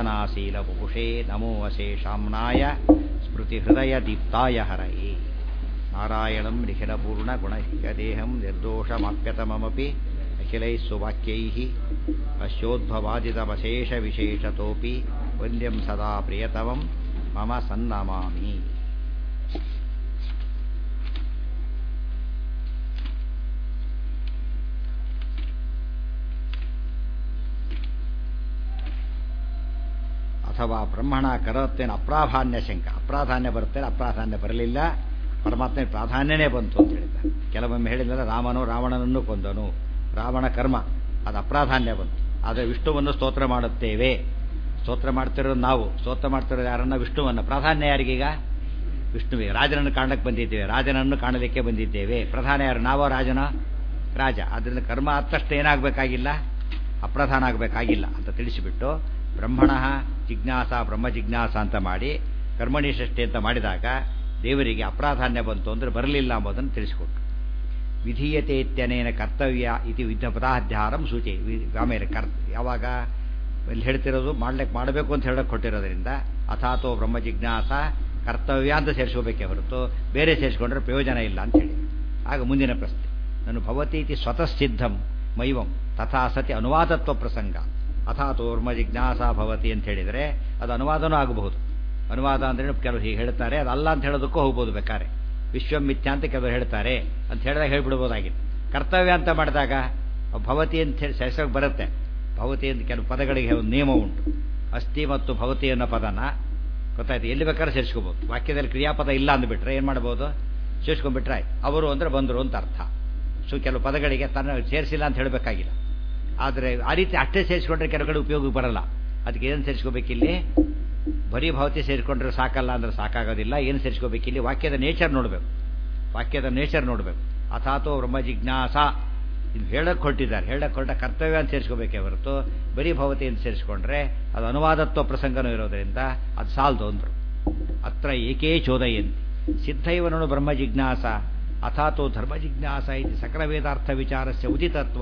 ಪ್ರಾರ್ಥನಾಶೀಲ ಪುಷೇ ನಮೋ ಅಶೇಷಾಮ್ನಾಯ ಸ್ಮೃತಿಹೃದಯದೀಪ್ತಾಯ ಹರಯೇ ನಾರಾಯಣಂ ನಿಖಿಲಪೂರ್ಣಗುಣೈಕದೇಹಂ ನಿರ್ದೋಷಮಾಪ್ಯತಮಮಪಿ ಅಖಿಲೈः ಸುವಾಕ್ಯೈः ಅಶ್ಯೋದ್ಭವಾದಿತಮಶೇಷವಿಶೇಷತೋಪಿ ವಂದ್ಯಂ ಸದಾ ಪ್ರಿಯತಮಂ ಮಮ ಸನ್ನಮಾಮಿ ಅಥವಾ ಬ್ರಹ್ಮಣ ಕರತ್ತೇನು ಅಪ್ರಾಧಾನ್ಯ ಶಂಕ ಅಪ್ರಾಧಾನ್ಯ ಬರುತ್ತೇನೆ ಅಪ್ರಾಧಾನ್ಯ ಬರಲಿಲ್ಲ ಪರಮಾತ್ಮ ಪ್ರಾಧಾನ್ಯನೇ ಬಂತು ಅಂತ ಹೇಳಿದ್ದಾರೆ ಕೆಲವೊಮ್ಮೆ ಹೇಳಿದ್ರೆ ರಾಮನು ರಾವಣನನ್ನು ಕೊಂದನು ರಾವಣ ಕರ್ಮ ಅದು ಅಪ್ರಾಧಾನ್ಯ ಬಂತು ಆದರೆ ವಿಷ್ಣುವನ್ನು ಸ್ತೋತ್ರ ಮಾಡುತ್ತೇವೆ ಸ್ತೋತ್ರ ಮಾಡ್ತಿರೋದು ನಾವು ಸ್ತೋತ್ರ ಮಾಡ್ತಿರೋದು ಯಾರನ್ನ ವಿಷ್ಣುವನ್ನು ಪ್ರಾಧಾನ್ಯ ಯಾರಿಗೀಗ ವಿಷ್ಣುವಿಗೆ ರಾಜನನ್ನು ಕಾಣಕ್ಕೆ ಬಂದಿದ್ದೇವೆ ರಾಜನನ್ನು ಕಾಣಲಿಕ್ಕೆ ಬಂದಿದ್ದೇವೆ ಪ್ರಧಾನ ಯಾರು ನಾವೋ ರಾಜನ ರಾಜ ಅದರಿಂದ ಕರ್ಮ ಆದ ತಕ್ಷಣ ಏನಾಗಬೇಕಾಗಿಲ್ಲ ಅಪ್ರಧಾನ ಆಗಬೇಕಾಗಿಲ್ಲ ಅಂತ ತಿಳಿಸಿಬಿಟ್ಟು ಬ್ರಹ್ಮಣ ಜಿಜ್ಞಾಸ ಬ್ರಹ್ಮ ಜಿಜ್ಞಾಸ ಅಂತ ಮಾಡಿ ಕರ್ಮಣಿ ಷಷ್ಠಿ ಅಂತ ಮಾಡಿದಾಗ ದೇವರಿಗೆ ಅಪ್ರಾಧಾನ್ಯ ಬಂತು ಅಂದರೆ ಬರಲಿಲ್ಲ ಎಂಬುದನ್ನು ತಿಳಿಸಿಕೊಟ್ರು ವಿಧೀಯತೆ ಇತ್ಯನೇನ ಕರ್ತವ್ಯ ಇತಿ ವಿಧ ಪದಾಧ್ಯಾರಂ ಸೂಚಿ ಆಮೇಲೆ ಕರ್ ಯಾವಾಗ ಇಲ್ಲಿ ಹೇಳ್ತಿರೋದು ಮಾಡ್ಲಿಕ್ಕೆ ಮಾಡಬೇಕು ಅಂತ ಹೇಳಕ್ಕೆ ಕೊಟ್ಟಿರೋದ್ರಿಂದ ಅಥಾತೋ ಬ್ರಹ್ಮ ಜಿಜ್ಞಾಸ ಕರ್ತವ್ಯ ಅಂತ ಸೇರಿಸ್ಕೋಬೇಕೇ ಹೊರತು ಬೇರೆ ಸೇರಿಸ್ಕೊಂಡ್ರೆ ಪ್ರಯೋಜನ ಇಲ್ಲ ಅಂತ ಹೇಳಿ ಆಗ ಮುಂದಿನ ಪ್ರಶ್ನೆ ನಾನು ಭವತಿ ಇತಿ ಸ್ವತಃ ಸಿದ್ಧಂ ಮೈವಂ ತಥಾ ಸತಿ ಅನುವಾದತ್ವ ಪ್ರಸಂಗ ಅಥಾತೋ ಬ್ರಹ್ಮ ಜಿಜ್ಞಾಸ ಭವತಿ ಅಂತ ಹೇಳಿದರೆ ಅದು ಅನುವಾದನೂ ಆಗಬಹುದು ಅನುವಾದ ಅಂದ್ರೆ ಕೆಲವರು ಹೀಗೆ ಹೇಳ್ತಾರೆ ಅದಲ್ಲ ಅಂತ ಹೇಳೋದಕ್ಕೂ ಹೋಗ್ಬೋದು ಬೇಕಾರೆ ವಿಶ್ವಮಿಥ್ಯ ಅಂತ ಕೆಲವರು ಹೇಳ್ತಾರೆ ಅಂತ ಹೇಳಿದಾಗ ಹೇಳ್ಬಿಡ್ಬೋದಾಗಿತ್ತು ಕರ್ತವ್ಯ ಅಂತ ಮಾಡಿದಾಗ ಭವತಿ ಅಂತ ಹೇಳಿ ಸೆಸಕ್ಕೆ ಬರುತ್ತೆ ಭವತಿ ಅಂತ ಕೆಲವು ಪದಗಳಿಗೆ ಒಂದು ನಿಯಮ ಉಂಟು ಅಸ್ಥಿ ಮತ್ತು ಭವತಿ ಅನ್ನೋ ಪದನ ಗೊತ್ತಾಯ್ತು ಎಲ್ಲಿ ಬೇಕಾದ್ರೆ ಸೇರಿಸ್ಕೋಬೋದು ವಾಕ್ಯದಲ್ಲಿ ಕ್ರಿಯಾಪದ ಇಲ್ಲ ಅಂದ್ಬಿಟ್ರೆ ಏನು ಮಾಡ್ಬೋದು ಸೇರಿಸ್ಕೊಂಡ್ಬಿಟ್ರೆ ಅವರು ಅಂದರೆ ಬಂದರು ಅಂತ ಅರ್ಥ ಸೊ ಕೆಲವು ಪದಗಳಿಗೆ ತನ್ನ ಸೇರಿಸಿಲ್ಲ ಅಂತ ಹೇಳಬೇಕಾಗಿಲ್ಲ ಆದರೆ ಆ ರೀತಿ ಅಷ್ಟೇ ಸೇರಿಸ್ಕೊಂಡ್ರೆ ಕೆಲವು ಕಡೆ ಉಪಯೋಗಕ್ಕೆ ಬರಲ್ಲ ಅದಕ್ಕೆ ಏನು ಸೇರಿಸ್ಕೋಬೇಕಿಲ್ಲಿ ಬರೀ ಭಾವತಿ ಸೇರಿಕೊಂಡ್ರೆ ಸಾಕಲ್ಲ ಅಂದ್ರೆ ಸಾಕಾಗೋದಿಲ್ಲ ಏನು ಸೇರಿಸ್ಕೋಬೇಕಿಲ್ಲಿ ವಾಕ್ಯದ ನೇಚರ್ ನೋಡಬೇಕು ವಾಕ್ಯದ ನೇಚರ್ ನೋಡಬೇಕು ಅಥಾತೋ ಬ್ರಹ್ಮ ಜಿಜ್ಞಾಸ ಇದು ಹೇಳಕ್ಕೆ ಹೊರಟಿದ್ದಾರೆ ಹೇಳಕ್ಕೆ ಹೊರಟ ಕರ್ತವ್ಯ ಅಂತ ಸೇರಿಸ್ಕೋಬೇಕೇ ಹೊರತು ಬರೀ ಭವತಿ ಅಂತ ಸೇರಿಸ್ಕೊಂಡ್ರೆ ಅದು ಅನುವಾದತ್ವ ಪ್ರಸಂಗನೂ ಇರೋದರಿಂದ ಅದು ಸಾಲದು ಅಂದರು ಅತ್ರ ಏಕೇ ಚೋದಯಂತಿ ಸಿದ್ಧೈವನನು ಬ್ರಹ್ಮ ಜಿಜ್ಞಾಸ ಅಥಾತೋ ಧರ್ಮ ಜಿಜ್ಞಾಸ ಇತಿ ಸಕಲ ವೇದಾರ್ಥ ವಿಚಾರಸ್ಯ ಉದಿತತ್ವ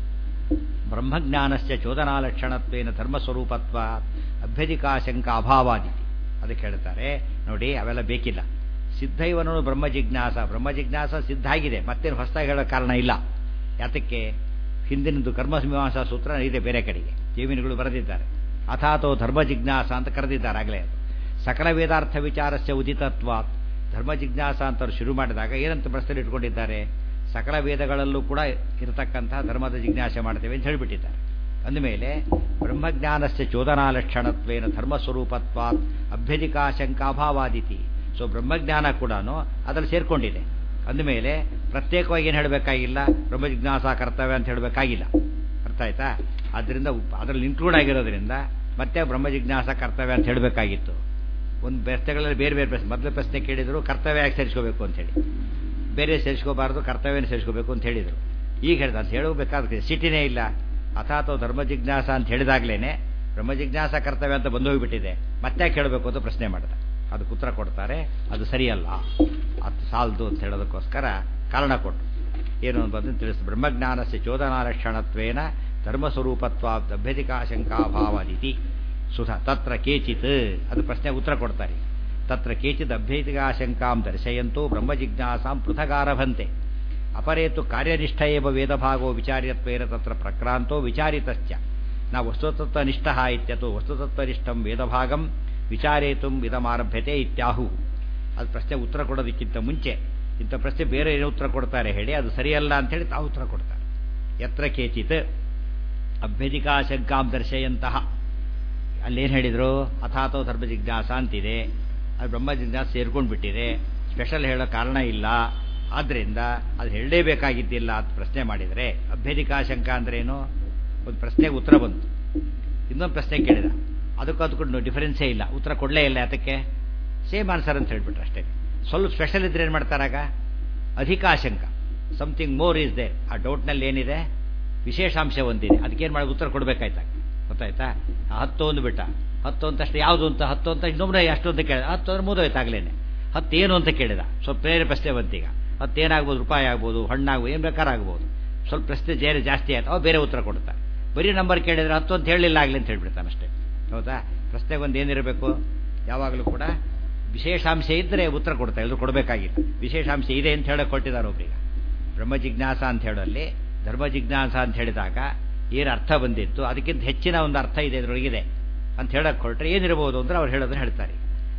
ಬ್ರಹ್ಮಜ್ಞಾನಸ್ಯ ಚೋದನಾಲಕ್ಷಣತ್ವೇನ ಧರ್ಮಸ್ವರೂಪತ್ವ ಅಭ್ಯಧಿಕಾಶಂಕ ಅಭಾವಾದಿತಿ ಅದಕ್ಕೆ ಹೇಳ್ತಾರೆ ನೋಡಿ ಅವೆಲ್ಲ ಬೇಕಿಲ್ಲ ಸಿದ್ಧೈವನನು ಬ್ರಹ್ಮ ಜಿಜ್ಞಾಸ ಬ್ರಹ್ಮ ಜಿಜ್ಞಾಸ ಸಿದ್ಧ ಆಗಿದೆ ಮತ್ತೇನು ಹೊಸದಾಗಿ ಹೇಳೋ ಕಾರಣ ಇಲ್ಲ ಯಾತಕ್ಕೆ ಹಿಂದಿನದು ಕರ್ಮಮೀಮಾಂಸಾ ಸೂತ್ರ ಇದೆ ಬೇರೆ ಕಡೆಗೆ ಜೀವಿನಿಗಳು ಬರೆದಿದ್ದಾರೆ ಅಥಾತೋ ಧರ್ಮ ಜಿಜ್ಞಾಸ ಅಂತ ಕರೆದಿದ್ದಾರೆ ಆಗಲೇ ಅದು ಸಕಲ ವೇದಾರ್ಥ ವಿಚಾರಸ್ಯ ಉದಿತತ್ವ ಧರ್ಮ ಜಿಜ್ಞಾಸ ಅಂತ ಶುರು ಮಾಡಿದಾಗ ಏನಂತ ಪ್ರಶ್ನೆ ಇಟ್ಕೊಂಡಿದ್ದಾರೆ ಸಕಲ ವೇದಗಳಲ್ಲೂ ಕೂಡ ಇರತಕ್ಕಂತಹ ಧರ್ಮದ ಜಿಜ್ಞಾಸೆ ಮಾಡ್ತೇವೆ ಅಂತ ಹೇಳಿಬಿಟ್ಟಿದ್ದಾರೆ ಅಂದಮೇಲೆ ಬ್ರಹ್ಮಜ್ಞಾನಸ್ಯ ಚೋದನಾಲಕ್ಷಣತ್ವೇನ ಧರ್ಮಸ್ವರೂಪತ್ವಾತ್ ಅಭ್ಯಧಿಕಾಶಂಕಾಭಾವಾದಿತಿ ಸೊ ಬ್ರಹ್ಮಜ್ಞಾನ ಕೂಡ ಅದರಲ್ಲಿ ಸೇರ್ಕೊಂಡಿದೆ ಅಂದಮೇಲೆ ಪ್ರತ್ಯೇಕವಾಗಿ ಏನು ಹೇಳಬೇಕಾಗಿಲ್ಲ ಬ್ರಹ್ಮ ಜಿಜ್ಞಾಸ ಕರ್ತವ್ಯ ಅಂತ ಹೇಳಬೇಕಾಗಿಲ್ಲ ಅರ್ಥ ಆಯ್ತಾ ಅದರಿಂದ ಅದರಲ್ಲಿ ಇನ್ಕ್ಲೂಡ್ ಆಗಿರೋದ್ರಿಂದ ಮತ್ತೆ ಬ್ರಹ್ಮ ಜಿಜ್ಞಾಸ ಕರ್ತವ್ಯ ಅಂತ ಹೇಳಬೇಕಾಗಿತ್ತು ಒಂದು ಪ್ರಶ್ನೆಗಳಲ್ಲಿ ಬೇರೆ ಬೇರೆ ಪ್ರಶ್ನೆ ಮೊದಲ ಪ್ರಶ್ನೆ ಕೇಳಿದ್ರು ಕರ್ತವ್ಯ ಯಾಕೆ ಸೇರಿಸ್ಕೋಬೇಕು ಅಂತೇಳಿ ಬೇರೆ ಸೇರಿಸ್ಕೋಬಾರ್ದು ಕರ್ತವ್ಯನ ಸೇರಿಸ್ಕೋಬೇಕು ಅಂತ ಹೇಳಿದರು ಈಗ ಹೇಳಿದ ಅಂತ ಹೇಳಬೇಕಾದ್ರೆ ಸಿಟಿನೇ ಇಲ್ಲ ಅಥಾತೋ ಧರ್ಮ ಜಿಜ್ಞಾಸ ಅಂತ ಹೇಳಿದಾಗ್ಲೇನೆ ಬ್ರಹ್ಮ ಜಿಜ್ಞಾಸ ಕರ್ತವ್ಯ ಅಂತ ಬಂದು ಹೋಗಿಬಿಟ್ಟಿದೆ ಮತ್ತೆ ಕೇಳಬೇಕು ಅಂತ ಪ್ರಶ್ನೆ ಮಾಡಿದ ಅದಕ್ಕೆ ಉತ್ತರ ಕೊಡ್ತಾರೆ ಅದು ಸರಿಯಲ್ಲ ಅದು ಸಾಲದು ಅಂತ ಹೇಳೋದಕ್ಕೋಸ್ಕರ ಕಾರಣ ಕೊಟ್ಟು ಏನು ಅಂತ ತಿಳಿಸ್ ಬ್ರಹ್ಮಜ್ಞಾನಸ್ಯ ಚೋದನಾಲಕ್ಷಣತ್ವೇನ ಧರ್ಮಸ್ವರೂಪತ್ವ ಅಭ್ಯಧಿಕಾಶಂಕಾಭಾವದಿತಿ ಸುಧ ತತ್ರ ಕೇಚಿತ್ ಅದು ಪ್ರಶ್ನೆಗೆ ಉತ್ತರ ಕೊಡ್ತಾರೆ ತತ್ರ ಕೇಚಿತ್ ಅಭ್ಯಧಿಕಾಶಂಕಾಂ ದರ್ಶಯಂತೋ ಬ್ರಹ್ಮಜಿಜ್ಞಾಸಾಂ ಪೃಥಗಾರಭಂತೆ ಅಪರೇತು ಕಾರ್ಯನಿಷ್ಠ ಏವ ವೇದಭಾಗೋ ವಿಚಾರ್ಯತ್ವೇನ ತತ್ರ ಪ್ರಕ್ರಾಂತೋ ವಿಚಾರಿತಶ್ಚ ನಾ ವಸ್ತುತತ್ವನಿಷ್ಠ ಇತ್ಯತು ವಸ್ತುತತ್ವನಿಷ್ಠಂ ವೇದಭಾಗಂ ವಿಚಾರೇತು ಇದಮಾರಭ್ಯತೆ ಇತ್ಯಾಹು ಅದು ಪ್ರಶ್ನೆ ಉತ್ತರ ಕೊಡೋದಕ್ಕಿಂತ ಮುಂಚೆ ಇಂಥ ಪ್ರಶ್ನೆ ಬೇರೆ ಏನು ಉತ್ತರ ಕೊಡ್ತಾರೆ ಹೇಳಿ ಅದು ಸರಿಯಲ್ಲ ಅಂತೇಳಿ ತಾವು ಉತ್ತರ ಕೊಡ್ತಾರೆ ಯತ್ರ ಕೇಚಿತ್ ಅಭ್ಯಧಿಕಾಶಂಕಾಂ ದರ್ಶಯಂತಹ ಅಲ್ಲೇನು ಹೇಳಿದರು ಅಥಾತೋ ಧರ್ಮ ಜಿಜ್ಞಾಸ ಅಂತಿದೆ ಅದು ಬ್ರಹ್ಮ ಜಿಜ್ಞಾಸ ಸೇರ್ಕೊಂಡು ಬಿಟ್ಟಿದೆ ಸ್ಪೆಷಲ್ ಹೇಳೋ ಕಾರಣ ಇಲ್ಲ ಆದ್ದರಿಂದ ಅದು ಹೇಳಲೇಬೇಕಾಗಿದ್ದಿಲ್ಲ ಅಂತ ಪ್ರಶ್ನೆ ಮಾಡಿದರೆ ಅಭ್ಯಧಿಕಾಶಂಕ ಅಂದ್ರೇನು ಒಂದು ಪ್ರಶ್ನೆಗೆ ಉತ್ತರ ಬಂತು ಇನ್ನೊಂದು ಪ್ರಶ್ನೆ ಕೇಳಿದ ಅದಕ್ಕೂ ಅದಕ್ಕೂ ಡಿಫರೆನ್ಸೇ ಇಲ್ಲ ಉತ್ತರ ಕೊಡಲೇ ಇಲ್ಲ ಅದಕ್ಕೆ ಸೇಮ್ ಆನ್ಸರ್ ಅಂತ ಹೇಳ್ಬಿಟ್ರೆ ಅಷ್ಟೇ ಸ್ವಲ್ಪ ಸ್ಪೆಷಲ್ ಇದ್ರೆ ಏನು ಮಾಡ್ತಾರಾಗ ಅಧಿಕಾಶಂಕ ಸಮಥಿಂಗ್ ಮೋರ್ ಈಸ್ ದೇ ಆ ಡೌಟ್ನಲ್ಲಿ ಏನಿದೆ ವಿಶೇಷಾಂಶ ಒಂದಿದೆ ಅದಕ್ಕೇನು ಮಾಡಿ ಉತ್ತರ ಕೊಡಬೇಕಾಯ್ತಾ ಗೊತ್ತಾಯ್ತಾ ಹತ್ತು ಒಂದು ಬಿಟ್ಟ ಹತ್ತು ಅಂತಷ್ಟು ಯಾವುದು ಅಂತ ಹತ್ತು ಅಂತ ಇನ್ನೊಬ್ಬರೇ ಅಷ್ಟು ಅಂತ ಕೇಳಿದ ಹತ್ತು ಅಂದ್ರೆ ಮೂದೋಯ್ತಾಗ್ಲೇನೆ ಹತ್ತು ಏನು ಅಂತ ಕೇಳಿದ ಸ್ವಲ್ಪ ಬೇರೆ ಪ್ರಶ್ನೆ ಬಂತೀಗ ಹತ್ತೇನಾಗ್ಬೋದು ರೂಪಾಯಿ ಆಗ್ಬೋದು ಹಣ್ಣಾಗ್ಬೋದು ಏನು ಬೇಕಾರಾಗ್ಬೋದು ಸ್ವಲ್ಪ ಪ್ರಶ್ನೆ ಬೇರೆ ಜಾಸ್ತಿ ಆಯ್ತು ಅವು ಬೇರೆ ಉತ್ತರ ಕೊಡ್ತಾರೆ ಬರೀ ನಂಬರ್ ಕೇಳಿದ್ರೆ ಹತ್ತು ಅಂತ ಹೇಳಲಿಲ್ಲ ಆಗಲಿ ಅಂತ ಹೇಳ್ಬಿಡ್ತಾನೆ ಅಷ್ಟೇ ಹೌದಾ ಪ್ರಶ್ನೆಗೊಂದು ಏನಿರಬೇಕು ಯಾವಾಗಲೂ ಕೂಡ ವಿಶೇಷಾಂಶ ಇದ್ದರೆ ಉತ್ತರ ಕೊಡ್ತಾರೆ ಎಲ್ಲರೂ ಕೊಡಬೇಕಾಗಿಲ್ಲ ವಿಶೇಷಾಂಶ ಇದೆ ಅಂತ ಹೇಳಕ್ಕೆ ಕೊಟ್ಟಿದ್ದಾರೆ ಒಬ್ರಿಗೆ ಬ್ರಹ್ಮ ಜಿಜ್ಞಾಸ ಅಂತ ಹೇಳಲ್ಲಿ ಧರ್ಮ ಜಿಜ್ಞಾಸ ಅಂತ ಹೇಳಿದಾಗ ಏನು ಅರ್ಥ ಬಂದಿತ್ತು ಅದಕ್ಕಿಂತ ಹೆಚ್ಚಿನ ಒಂದು ಅರ್ಥ ಇದೆ ಇದರೊಳಗಿದೆ ಅಂತ ಹೇಳಕ್ಕೆ ಹೊರಟ್ರೆ ಏನಿರಬಹುದು ಅಂದ್ರೆ ಅವ್ರು ಹೇಳೋದನ್ನ ಹೇಳ್ತಾರೆ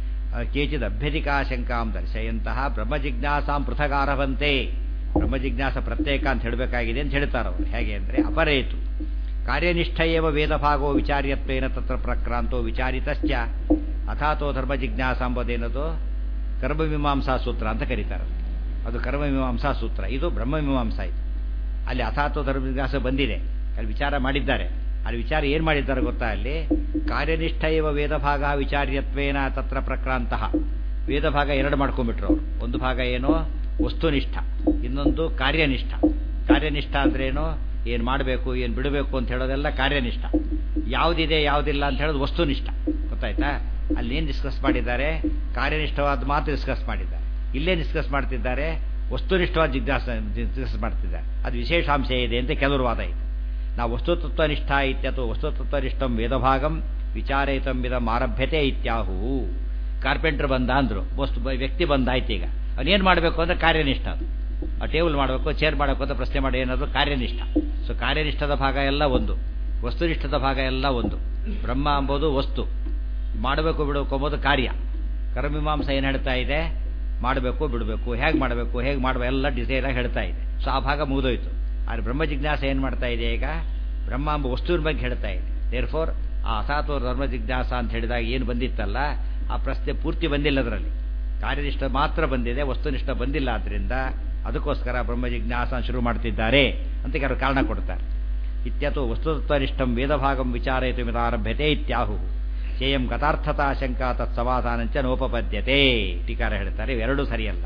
ಕೇಚಿದ ಅಭ್ಯಧಿಕಾಶಂಕಾಂ ದರ್ಶಯಂತಹ ಬ್ರಹ್ಮ ಜಿಜ್ಞಾಸಾಂ ಪೃಥಗಾರವಂತೆ ಬ್ರಹ್ಮ ಜಿಜ್ಞಾಸ ಪ್ರತ್ಯೇಕ ಅಂತ ಹೇಳಬೇಕಾಗಿದೆ ಅಂತ ಹೇಳ್ತಾರೆ ಅವರು ಹೇಗೆ ಅಂದರೆ ಅಪರೇತು ಕಾರ್ಯನಿಷ್ಠ ಏವ ವೇದಭಾಗೋ ವಿಚಾರ್ಯತ್ವೇನ ತತ್ರ ಪ್ರಕ್ರಾಂತೋ ವಿಚಾರಿತಶ್ಚ ಅಥಾತೋ ಧರ್ಮ ಜಿಜ್ಞಾಸಾಂಬದೇನದು ಕರ್ಮಮೀಮಾಂಸಾ ಸೂತ್ರ ಅಂತ ಕರೀತಾರೆ ಅದು ಕರ್ಮಮೀಮಾಂಸಾ ಸೂತ್ರ ಇದು ಬ್ರಹ್ಮಮೀಮಾಂಸಾ ಇದು ಅಲ್ಲಿ ಅಥಾತೋ ಧರ್ಮ ಜಿಜ್ಞಾಸ ಬಂದಿದೆ ಅಲ್ಲಿ ವಿಚಾರ ಮಾಡಿದ್ದಾರೆ ಅಲ್ಲಿ ವಿಚಾರ ಏನು ಮಾಡಿದ್ದಾರೆ ಗೊತ್ತಾ ಅಲ್ಲಿ ಕಾರ್ಯನಿಷ್ಠ ಇವ ವೇದಭಾಗ ವಿಚಾರ್ಯತ್ವೇನ ತತ್ರ ಪ್ರಕ್ರಾಂತಹ ವೇದಭಾಗ ಎರಡು ಮಾಡ್ಕೊಂಡ್ಬಿಟ್ರು ಅವರು ಒಂದು ಭಾಗ ಏನೋ ವಸ್ತುನಿಷ್ಠ ಇನ್ನೊಂದು ಕಾರ್ಯನಿಷ್ಠ ಕಾರ್ಯನಿಷ್ಠ ಅಂದ್ರೇನು ಏನು ಮಾಡಬೇಕು ಏನು ಬಿಡಬೇಕು ಅಂತ ಹೇಳೋದೆಲ್ಲ ಕಾರ್ಯನಿಷ್ಠ ಯಾವುದಿದೆ ಯಾವುದಿಲ್ಲ ಅಂತ ಹೇಳೋದು ವಸ್ತುನಿಷ್ಠ ಗೊತ್ತಾಯ್ತಾ ಅಲ್ಲಿ ಏನು ಡಿಸ್ಕಸ್ ಮಾಡಿದ್ದಾರೆ ಕಾರ್ಯನಿಷ್ಠವಾದ ಮಾತು ಡಿಸ್ಕಸ್ ಮಾಡಿದ್ದಾರೆ ಇಲ್ಲೇ ಡಿಸ್ಕಸ್ ಮಾಡ್ತಿದ್ದಾರೆ ವಸ್ತುನಿಷ್ಠವಾದ ಜಿಜ್ಞಾಸ ಡಿಸ್ಕಸ್ ಮಾಡ್ತಿದ್ದಾರೆ ಅದು ವಿಶೇಷಾಂಶ ಇದೆ ಅಂತ ಕೆಲವರು ವಾದ ಇದೆ ನಾವು ವಸ್ತುತತ್ವನಿಷ್ಠ ಇತ್ಯಥೋ ವಸ್ತುತತ್ವನಿಷ್ಠಂ ವೇದಭಾಗಂ ವಿಚಾರಯಿತಂ ವಿಧಂ ಆರಭ್ಯತೆ ಇತ್ಯಾಹು ಕಾರ್ಪೆಂಟರ್ ಬಂದ ಅಂದ್ರು ವಸ್ತು ವ್ಯಕ್ತಿ ಬಂದಾಯ್ತು ಈಗ ಅವನೇನು ಮಾಡಬೇಕು ಅಂದ್ರೆ ಕಾರ್ಯನಿಷ್ಠ ಅದು ಆ ಟೇಬಲ್ ಮಾಡಬೇಕು ಚೇರ್ ಮಾಡಬೇಕು ಅಂತ ಪ್ರಶ್ನೆ ಮಾಡಿ ಏನಾದ್ರು ಕಾರ್ಯನಿಷ್ಠ ಸೊ ಕಾರ್ಯನಿಷ್ಠದ ಭಾಗ ಎಲ್ಲ ಒಂದು ವಸ್ತುನಿಷ್ಠದ ಭಾಗ ಎಲ್ಲ ಒಂದು ಬ್ರಹ್ಮ ಎಂಬುದು ವಸ್ತು ಮಾಡಬೇಕು ಬಿಡಬೇಕು ಎಂಬುದು ಕಾರ್ಯ ಕರ್ಮಮೀಮಾಂಸ ಏನು ಹೇಳ್ತಾ ಇದೆ ಮಾಡಬೇಕು ಬಿಡಬೇಕು ಹೇಗೆ ಮಾಡಬೇಕು ಹೇಗೆ ಮಾಡಬೇಕು ಎಲ್ಲ ಡಿಸೈನ್ ಆಗಿ ಹೇಳ್ತಾ ಇದೆ ಸೊ ಆ ಭಾಗ ಮುಗಿದೋಯ್ತು ಆದರೆ ಬ್ರಹ್ಮ ಜಿಜ್ಞಾಸ ಏನು ಮಾಡ್ತಾ ಇದೆ ಈಗ ಬ್ರಹ್ಮ ಎಂಬ ವಸ್ತುವಿನ ಬಗ್ಗೆ ಹೇಳ್ತಾ ಇದೆ ದೇರ್ ಫೋರ್ ಆ ಅಸಾತು ಧರ್ಮ ಜಿಜ್ಞಾಸ ಅಂತ ಹೇಳಿದಾಗ ಏನು ಬಂದಿತ್ತಲ್ಲ ಆ ಪ್ರಶ್ನೆ ಪೂರ್ತಿ ಬಂದಿಲ್ಲ ಅದರಲ್ಲಿ ಕಾರ್ಯನಿಷ್ಠ ಮಾತ್ರ ಬಂದಿದೆ ವಸ್ತುನಿಷ್ಠ ಬಂದಿಲ್ಲ ಆದ್ದರಿಂದ ಅದಕ್ಕೋಸ್ಕರ ಬ್ರಹ್ಮ ಜಿಜ್ಞಾಸ ಶುರು ಮಾಡ್ತಿದ್ದಾರೆ ಅಂತ ಕೆಲವರು ಕಾರಣ ಕೊಡ್ತಾರೆ ಇತ್ಯಥೋ ವಸ್ತುತತ್ವನಿಷ್ಠಂ ವೇದಭಾಗಂ ವಿಚಾರಯಿತು ಮಿತಾರಭ್ಯತೆ ಇತ್ಯಾಹು ಚೇಯಂ ಗತಾರ್ಥತಾ ಶಂಕಾ ತತ್ಸಮಾಧಾನಂಚ ನೋಪಪದ್ಯತೆ ಟೀಕಾರ ಹೇಳ್ತಾರೆ ಎರಡೂ ಸರಿಯಲ್ಲ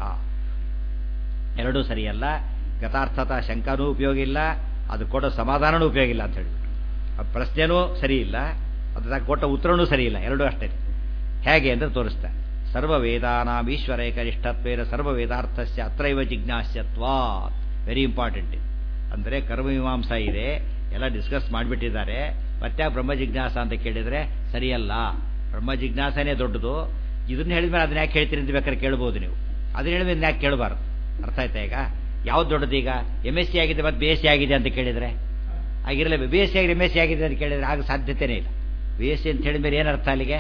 ಎರಡೂ ಸರಿಯಲ್ಲ ಗತಾರ್ಥತಾ ಶಂಕನೂ ಉಪಯೋಗ ಇಲ್ಲ ಅದು ಕೊಡೋ ಸಮಾಧಾನನೂ ಉಪಯೋಗ ಇಲ್ಲ ಅಂತ ಹೇಳಿಬಿಟ್ಟು ಆ ಪ್ರಶ್ನೆನೂ ಸರಿ ಇಲ್ಲ ಅದಾಗ ಕೊಟ್ಟ ಉತ್ತರನೂ ಸರಿ ಇಲ್ಲ ಎರಡೂ ಅಷ್ಟೇ ಹೇಗೆ ಅಂತ ತೋರಿಸ್ತಾರೆ ಸರ್ವ ವೇದಾನಾಂ ಈಶ್ವರೈಕನಿಷ್ಠತ್ವೇನ ಸರ್ವ ವೇದಾರ್ಥಸ್ಯ ಅತ್ರೈವ ಜಿಜ್ಞಾಸ್ಯತ್ವಾ ವೆರಿ ಇಂಪಾರ್ಟೆಂಟ್ ಅಂದರೆ ಕರ್ಮಮೀಮಾಂಸ ಇದೆ ಎಲ್ಲ ಡಿಸ್ಕಸ್ ಮಾಡಿಬಿಟ್ಟಿದ್ದಾರೆ ಮತ್ತೆ ಬ್ರಹ್ಮ ಜಿಜ್ಞಾಸ ಅಂತ ಕೇಳಿದರೆ ಸರಿಯಲ್ಲ ಬ್ರಹ್ಮ ಜಿಜ್ಞಾಸನೇ ದೊಡ್ಡದು ಇದನ್ನ ಹೇಳಿದ್ಮೇಲೆ ಅದನ್ನ ಯಾಕೆ ಹೇಳ್ತೀರಿ ಅಂತ ಬೇಕಾದ್ರೆ ಕೇಳ್ಬೋದು ನೀವು ಅದನ್ನ ಹೇಳಿದ್ಮೇಲೆ ಯಾಕೆ ಕೇಳಬಾರ್ದು ಅರ್ಥ ಆಯ್ತಾ ಈಗ ಯಾವ್ದು ದೊಡ್ಡದು ಈಗ ಎಮ್ ಎಸ್ ಸಿ ಆಗಿದೆ ಮತ್ತು ಬಿ ಎಸ್ ಸಿ ಆಗಿದೆ ಅಂತ ಕೇಳಿದರೆ ಆಗಿರಲ್ಲ ಬಿ ಎಸ್ ಸಿ ಆಗಿದೆ ಎಮ್ ಎಸ್ ಸಿ ಆಗಿದೆ ಅಂತ ಕೇಳಿದರೆ ಆಗ ಸಾಧ್ಯತೆನೇ ಇಲ್ಲ ಬಿ ಎಸ್ ಸಿ ಅಂತ ಹೇಳಿದ್ಮೇಲೆ ಏನು ಅರ್ಥ ಅಲ್ಲಿಗೆ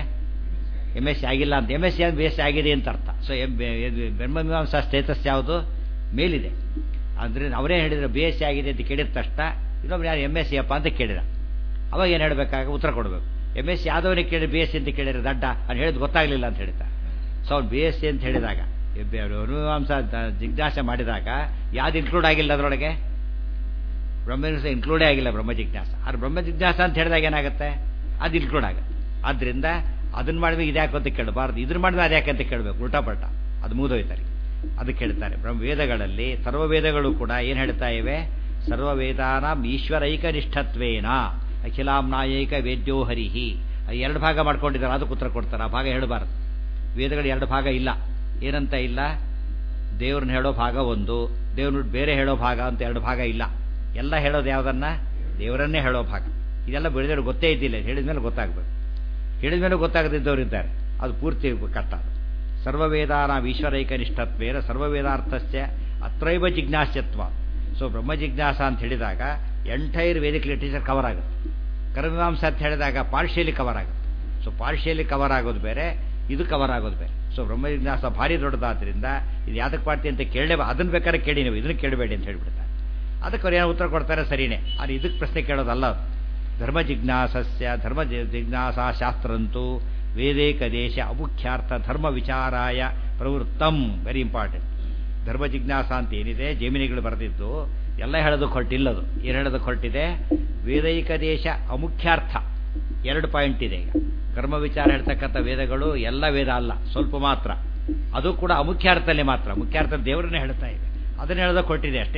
ಎಮ್ ಎಸ್ ಸಿ ಆಗಿಲ್ಲ ಅಂತ M S C B S C ಆಗಿದೆ ಅಂತ ಅರ್ಥ ಸೊ ಎಂ ಬ್ರಹ್ಮಮೀಮಾಂಸಾ ಸ್ಟೇಟಸ್ ಯಾವುದು ಮೇಲಿದೆ ಅಂದರೆ ಅವರೇ ಹೇಳಿದ್ರು ಬಿ ಎಸ್ ಸಿ ಆಗಿದೆ ಅಂತ ಕೇಳಿದ ತಕ್ಷಣ ಇನ್ನೊಬ್ರು ಯಾರು ಎಮ್ ಎಸ್ ಸಿ ಅಪ್ಪ ಅಂತ ಕೇಳಿದ ಅವಾಗ ಏನು ಹೇಳಬೇಕಾಗ ಉತ್ತರ ಕೊಡಬೇಕು ಎಮ್ ಎಸ್ ಸಿ ಯಾದವನಿಗೆ ಕೇಳಿ ಬಿ ಎಸ್ ಸಿ ಅಂತ ಕೇಳಿದ್ರೆ ದಡ್ಡ ಅಂತ ಹೇಳಿದ್ ಗೊತ್ತಾಗಲಿಲ್ಲ ಅಂತ ಹೇಳ್ತಾ ಸೊ ಅವ್ನು ಬಿ ಎಸ್ ಸಿ ಅಂತ ಹೇಳಿದಾಗ ಅನುವಾಂಸ ಜಿಜ್ಞಾಸೆ ಮಾಡಿದಾಗ ಯಾವ್ದು ಇನ್ಕ್ಲೂಡ್ ಆಗಿಲ್ಲ ಅದರೊಳಗೆ ಬ್ರಹ್ಮಜಿಜ್ಞಾಸ ಇನ್ಕ್ಲೂಡೇ ಆಗಿಲ್ಲ ಬ್ರಹ್ಮ ಜಿಜ್ಞಾಸ ಆದ್ರೆ ಬ್ರಹ್ಮ ಜಿಜ್ಞಾಸ ಅಂತ ಹೇಳಿದಾಗ ಏನಾಗುತ್ತೆ ಅದು ಇನ್ಕ್ಲೂಡ್ ಆಗುತ್ತೆ ಆದ್ರಿಂದ ಅದನ್ನ ಮಾಡಿದ್ರೆ ಇದ್ಯಾಕೆ ಅಂತ ಕೇಳಬಾರ್ದು ಇದನ್ನ ಮಾಡಿದ್ರೆ ಅದ್ಯಾಕೆ ಅಂತ ಕೇಳಬೇಕು ಉಲ್ಟಾ ಪಲ್ಟ ಅದು ಮುಗಿದೋಯ್ತಾರೆ ಅದಕ್ಕೆ ಹೇಳ್ತಾರೆ ಬ್ರಹ್ಮ ವೇದಗಳಲ್ಲಿ ಸರ್ವ ವೇದಗಳು ಕೂಡ ಏನು ಹೇಳ್ತಾ ಇವೆ ಸರ್ವ ವೇದಾನಾಂ ಈಶ್ವರೈಕ ನಿಷ್ಠತ್ವೇನ ಅಖಿಲಾಂ ನಾಯೈಕ ವೇದ್ಯೋ ಹರಿಹಿ ಎರಡು ಭಾಗ ಮಾಡ್ಕೊಂಡಿದ್ದಾರೆ ಅದಕ್ಕೆ ಉತ್ತರ ಕೊಡ್ತಾರೆ ಆ ಭಾಗ ಹೇಳಬಾರ್ದು ವೇದಗಳು ಎರಡು ಭಾಗ ಇಲ್ಲ ಏನಂತ ಇಲ್ಲ ದೇವ್ರನ್ನ ಹೇಳೋ ಭಾಗ ಒಂದು ದೇವ್ರ ಬೇರೆ ಹೇಳೋ ಭಾಗ ಅಂತ ಎರಡು ಭಾಗ ಇಲ್ಲ ಎಲ್ಲ ಹೇಳೋದು ಯಾವುದನ್ನ ದೇವರನ್ನೇ ಹೇಳೋ ಭಾಗ ಇದೆಲ್ಲ ಬೆಳೆದವರು ಗೊತ್ತೇ ಇದ್ದಿಲ್ಲ ಹೇಳಿದ್ಮೇಲೆ ಗೊತ್ತಾಗಬೇಕು ಹೇಳಿದ್ಮೇಲೆ ಗೊತ್ತಾಗದಿದ್ದವರು ಇದ್ದಾರೆ ಅದು ಪೂರ್ತಿ ಕಷ್ಟ ಅದು ಸರ್ವವೇದಾನ ಈಶ್ವರೈಕ ನಿಷ್ಠತ್ವೇನ ಸರ್ವವೇದಾರ್ಥಸ್ಯ ಅತ್ರೈವ ಜಿಜ್ಞಾಸ್ಯತ್ವ ಸೊ ಬ್ರಹ್ಮ ಜಿಜ್ಞಾಸ ಅಂತ ಹೇಳಿದಾಗ ಎಂಟೈರ್ ವೇದಿಕ್ ಲಿಟರೇಚರ್ ಕವರ್ ಆಗುತ್ತೆ ಕರ್ಮಮಾಂಸ ಅಂತ ಹೇಳಿದಾಗ ಪಾರ್ಷಿಯಲಿ ಕವರ್ ಆಗುತ್ತೆ ಸೊ ಪಾರ್ಷಿಯಲಿ ಕವರ್ ಆಗೋದು ಬೇರೆ ಇದು ಕವರ್ ಆಗೋದು ಬೇರೆ ಸೊ ಬ್ರಹ್ಮ ಜಿಜ್ಞಾಸ ಭಾರಿ ದೊಡ್ಡದಾದ್ರಿಂದ ಇದು ಯಾತಕ್ಕೆ ಮಾಡ್ತೀವಿ ಅಂತ ಕೇಳಲೇ ಅದನ್ನ ಬೇಕಾದ್ರೆ ಕೇಳಿ ನೀವು ಇದನ್ನು ಕೇಳಬೇಡಿ ಅಂತ ಹೇಳ್ಬಿಡ್ತಾರೆ ಅದಕ್ಕೆ ಅವ್ರು ಏನೋ ಉತ್ತರ ಕೊಡ್ತಾರೆ ಸರಿನೇ ಆದರೆ ಇದಕ್ಕೆ ಪ್ರಶ್ನೆ ಕೇಳೋದಲ್ಲ ಅದು ಧರ್ಮ ಜಿಜ್ಞಾಸಸ್ಯ ಧರ್ಮ ಜಿಜ್ಞಾಸಾ ಶಾಸ್ತ್ರಂತೂ ವೇದೇಕ ದೇಶ ಅಮುಖ್ಯಾರ್ಥ ಧರ್ಮ ವಿಚಾರಾಯ ಪ್ರವೃತ್ತಂ ವೆರಿ ಇಂಪಾರ್ಟೆಂಟ್ ಧರ್ಮ ಜಿಜ್ಞಾಸ ಅಂತ ಏನಿದೆ ಜಮೀನಿಗಳು ಬರೆದಿದ್ದು ಎಲ್ಲ ಹೇಳೋದಕ್ಕೆ ಹೊರಟಿಲ್ಲದು ಏನು ಹೇಳೋದಕ್ಕೆ ಹೊರಟಿದೆ ವೇದೈಕ ದೇಶ ಅಮುಖ್ಯಾರ್ಥ ಎರಡು ಪಾಯಿಂಟ್ ಇದೆ ಈಗ ಕರ್ಮ ವಿಚಾರ ಹೇಳ್ತಕ್ಕಂಥ ವೇದಗಳು ಎಲ್ಲ ವೇದ ಅಲ್ಲ ಸ್ವಲ್ಪ ಮಾತ್ರ ಅದು ಕೂಡ ಅಮುಖ್ಯಾರ್ಥದಲ್ಲಿ ಮಾತ್ರ ಮುಖ್ಯಾರ್ಥ ದೇವರನ್ನೇ ಹೇಳ್ತಾ ಇದೆ ಅದನ್ನ ಹೇಳೋದಕ್ಕೆ ಹೊರಟಿದೆ ಅಷ್ಟೇ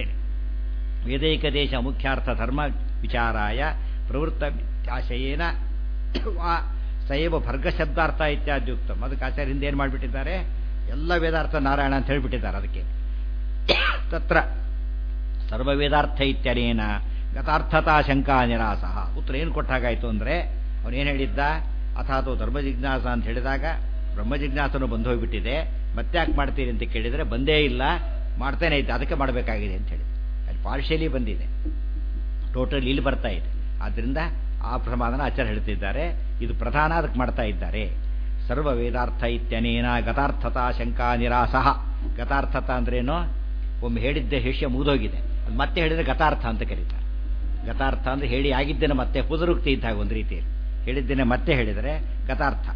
ವೇದೈಕ ದೇಶ ಮುಖ್ಯಾರ್ಥ ಧರ್ಮ ವಿಚಾರಾಯ ಪ್ರವೃತ್ತ ಆಶಯೇನ ಸೈವ ಭರ್ಗ ಶಬ್ದಾರ್ಥ ಇತ್ಯಾದ್ಯುಕ್ತಂ ಅದಕ್ಕೆ ಆಚಾರ್ಯ ಹಿಂದೆ ಏನು ಮಾಡಿಬಿಟ್ಟಿದ್ದಾರೆ ಎಲ್ಲ ವೇದಾರ್ಥ ನಾರಾಯಣ ಅಂತ ಹೇಳಿಬಿಟ್ಟಿದ್ದಾರೆ ಅದಕ್ಕೆ ತತ್ರ ಸರ್ವವೇದಾರ್ಥ ಇತ್ಯನೇನ ಗತಾರ್ಥತಾ ಶಂಕಾ ನಿರಾಸ ಉತ್ತರ ಏನು ಕೊಟ್ಟಾಗಾಯ್ತು ಅಂದರೆ ಅವನೇನು ಹೇಳಿದ್ದ ಅಥಾತು ಧರ್ಮ ಜಿಜ್ಞಾಸ ಅಂತ ಹೇಳಿದಾಗ ಬ್ರಹ್ಮ ಜಿಜ್ಞಾಸನು ಬಂದು ಹೋಗ್ಬಿಟ್ಟಿದೆ ಮತ್ತೆ ಯಾಕೆ ಮಾಡ್ತೀರಿ ಅಂತ ಕೇಳಿದರೆ ಬಂದೇ ಇಲ್ಲ ಮಾಡ್ತೇನೆ ಇದ್ದೆ ಅದಕ್ಕೆ ಮಾಡಬೇಕಾಗಿದೆ ಅಂತ ಹೇಳಿ ಅಲ್ಲಿ ಪಾರ್ಷಿಯಲಿ ಬಂದಿದೆ ಟೋಟಲ್ ಇಲ್ಲಿ ಬರ್ತಾ ಇದೆ ಆದ್ದರಿಂದ ಆ ಪ್ರಮಾದನ ಆಚಾರ್ಯ ಹೇಳ್ತಿದ್ದಾರೆ ಇದು ಪ್ರಧಾನ ಅದಕ್ಕೆ ಮಾಡ್ತಾ ಇದ್ದಾರೆ ಸರ್ವ ವೇದಾರ್ಥ ಇತ್ಯನೇನ ಗತಾರ್ಥತಾ ಶಂಕಾ ನಿರಾಸಹ ಗತಾರ್ಥತ ಅಂದ್ರೇನು ಒಮ್ಮೆ ಹೇಳಿದ್ದೆ ಶಿಷ್ಯ ಮುಗಿದೋಗಿದೆ ಅದು ಮತ್ತೆ ಹೇಳಿದ್ರೆ ಗತಾರ್ಥ ಅಂತ ಕರೀತಾರೆ ಗತಾರ್ಥ ಅಂದ್ರೆ ಹೇಳಿ ಆಗಿದ್ದೇನೆ ಮತ್ತೆ ಪುನರುಕ್ತಿ ಇದ್ದಾಗ ಒಂದು ರೀತಿಯಲ್ಲಿ ಹೇಳಿದ್ದೇನೆ ಮತ್ತೆ ಹೇಳಿದರೆ ಗತಾರ್ಥ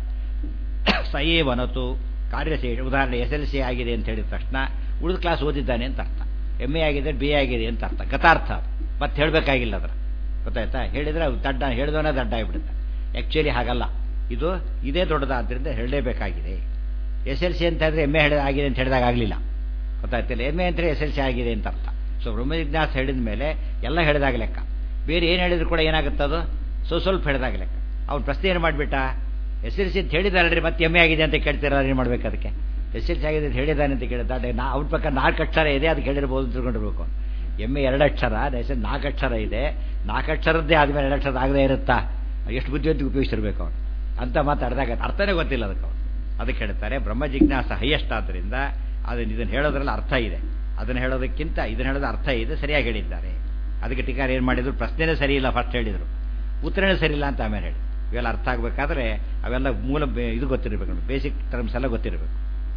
ಸಯೇವನತು ಕಾರ್ಯಶೇಷ ಉದಾಹರಣೆ ಎಸ್ ಎಲ್ ಸಿ ಆಗಿದೆ ಅಂತ ಹೇಳಿದ ತಕ್ಷಣ ಉಳಿದ ಕ್ಲಾಸ್ ಓದಿದ್ದಾನೆ ಅಂತ ಅರ್ಥ ಎಮ್ ಎ ಆಗಿದೆ ಬಿ ಎ ಆಗಿದೆ ಅಂತ ಅರ್ಥ ಗತಾರ್ಥ ಅದು. ಮತ್ತೆ ಹೇಳಬೇಕಾಗಿಲ್ಲ ಅದರ ಗೊತ್ತಾಯ್ತಾ ಹೇಳಿದ್ರೆ ಅದು ದಡ್ಡ ಹೇಳಿದವನೇ ದಡ್ಡ ಆಗಿಬಿಡುತ್ತೆ ಆ್ಯಕ್ಚುಲಿ ಹಾಗಲ್ಲ ಇದು ಇದೇ ದೊಡ್ಡದಾದ್ರಿಂದ ಹೇಳಲೇಬೇಕಾಗಿದೆ ಎಸ್ ಎಲ್ ಸಿ ಅಂತ ಹೇಳಿದ್ರೆ ಎಮ್ ಎ ಹೇಳಿದ ಆಗಿದೆ ಅಂತ ಹೇಳಿದಾಗ ಆಗಲಿಲ್ಲ ಗೊತ್ತಾಯ್ತಿಲ್ಲ ಎಮ್ ಎ ಅಂದರೆ ಎಸ್ ಎಲ್ ಸಿ ಆಗಿದೆ ಅಂತ ಅರ್ಥ ಸೊ ಬ್ರಹ್ಮ ಜಿಜ್ಞಾಸ ಹೇಳಿದ ಮೇಲೆ ಎಲ್ಲ ಹೇಳಿದಾಗ ಲೆಕ್ಕ ಬೇರೆ ಏನು ಹೇಳಿದ್ರು ಕೂಡ ಏನಾಗುತ್ತೆ ಅದು ಸೊ ಸ್ವಲ್ಪ ಹೇಳಿದಾಗ ಲೆಕ್ಕ ಅವ್ನು ಪ್ರಶ್ನೆ ಏನು ಮಾಡಿಬಿಟ್ಟ ಎಸ್ ಎಲ್ ಸಿ ಅಂತ ಹೇಳಿದಾರಲ್ರಿ ಮತ್ತೆ ಎಮ್ ಎ ಆಗಿದೆ ಅಂತ ಕೇಳ್ತೀರ ಏನು ಮಾಡ್ಬೇಕು ಅದಕ್ಕೆ ಎಸ್ ಎಲ್ ಸಿ ಆಗಿದೆ ಅಂತ ಹೇಳಿದ್ದಾನೆ ಅಂತ ಕೇಳಿದ್ದಾನೆ ನಾ ಅವ್ನ ಪ್ರಕಾರ ನಾಲ್ಕು ಅಕ್ಷರ ಇದೆ ಅದಕ್ಕೆ ಹೇಳಿರ್ಬೋದು ಅಂತ ತಿಳ್ಕೊಂಡಿರ್ಬೇಕು ಎಮ್ ಎ ಎರಡು ಅಕ್ಷರ ಎಸ್ ಎಲ್ ನಾಲ್ಕು ಅಕ್ಷರ ಇದೆ ನಾಲ್ಕು ಅಕ್ಷರದ್ದೇ ಆದಮೇಲೆ ಎರಡು ಅಕ್ಷರ ಆಗದೇ ಇರುತ್ತಾ ಎಷ್ಟು ಬುದ್ಧಿವಂತಿಗೆ ಉಪಯೋಗಿಸಿರ್ಬೇಕು ಅವನು ಅಂತ ಮಾತಾಡಿದಾಗ ಅರ್ಥನೇ ಗೊತ್ತಿಲ್ಲ ಅದಕ್ಕೆ ಅವನು ಅದಕ್ಕೆ ಹೇಳ್ತಾರೆ ಬ್ರಹ್ಮ ಜಿಜ್ಞಾಸ ಹೈಯೆಸ್ಟ್ ಆದ್ದರಿಂದ ಅದನ್ನು ಇದನ್ನು ಹೇಳೋದ್ರಲ್ಲಿ ಅರ್ಥ ಇದೆ ಅದನ್ನು ಹೇಳೋದಕ್ಕಿಂತ ಇದನ್ನು ಹೇಳೋದು ಅರ್ಥ ಇದೆ ಸರಿಯಾಗಿ ಹೇಳಿದ್ದಾರೆ ಅದಕ್ಕೆ ಟೀಕಾರ ಏನು ಮಾಡಿದ್ರು ಪ್ರಶ್ನೆನೇ ಸರಿ ಇಲ್ಲ ಫಸ್ಟ್ ಹೇಳಿದರು ಉತ್ತರನೇ ಸರಿ ಇಲ್ಲ ಅಂತ ಆಮೇಲೆ ಹೇಳಿ ಇವೆಲ್ಲ ಅರ್ಥ ಆಗಬೇಕಾದ್ರೆ ಅವೆಲ್ಲ ಮೂಲ ಬೇ- ಇದು ಗೊತ್ತಿರಬೇಕು ಬೇಸಿಕ್ ಟರ್ಮ್ಸ್ ಎಲ್ಲ ಗೊತ್ತಿರಬೇಕು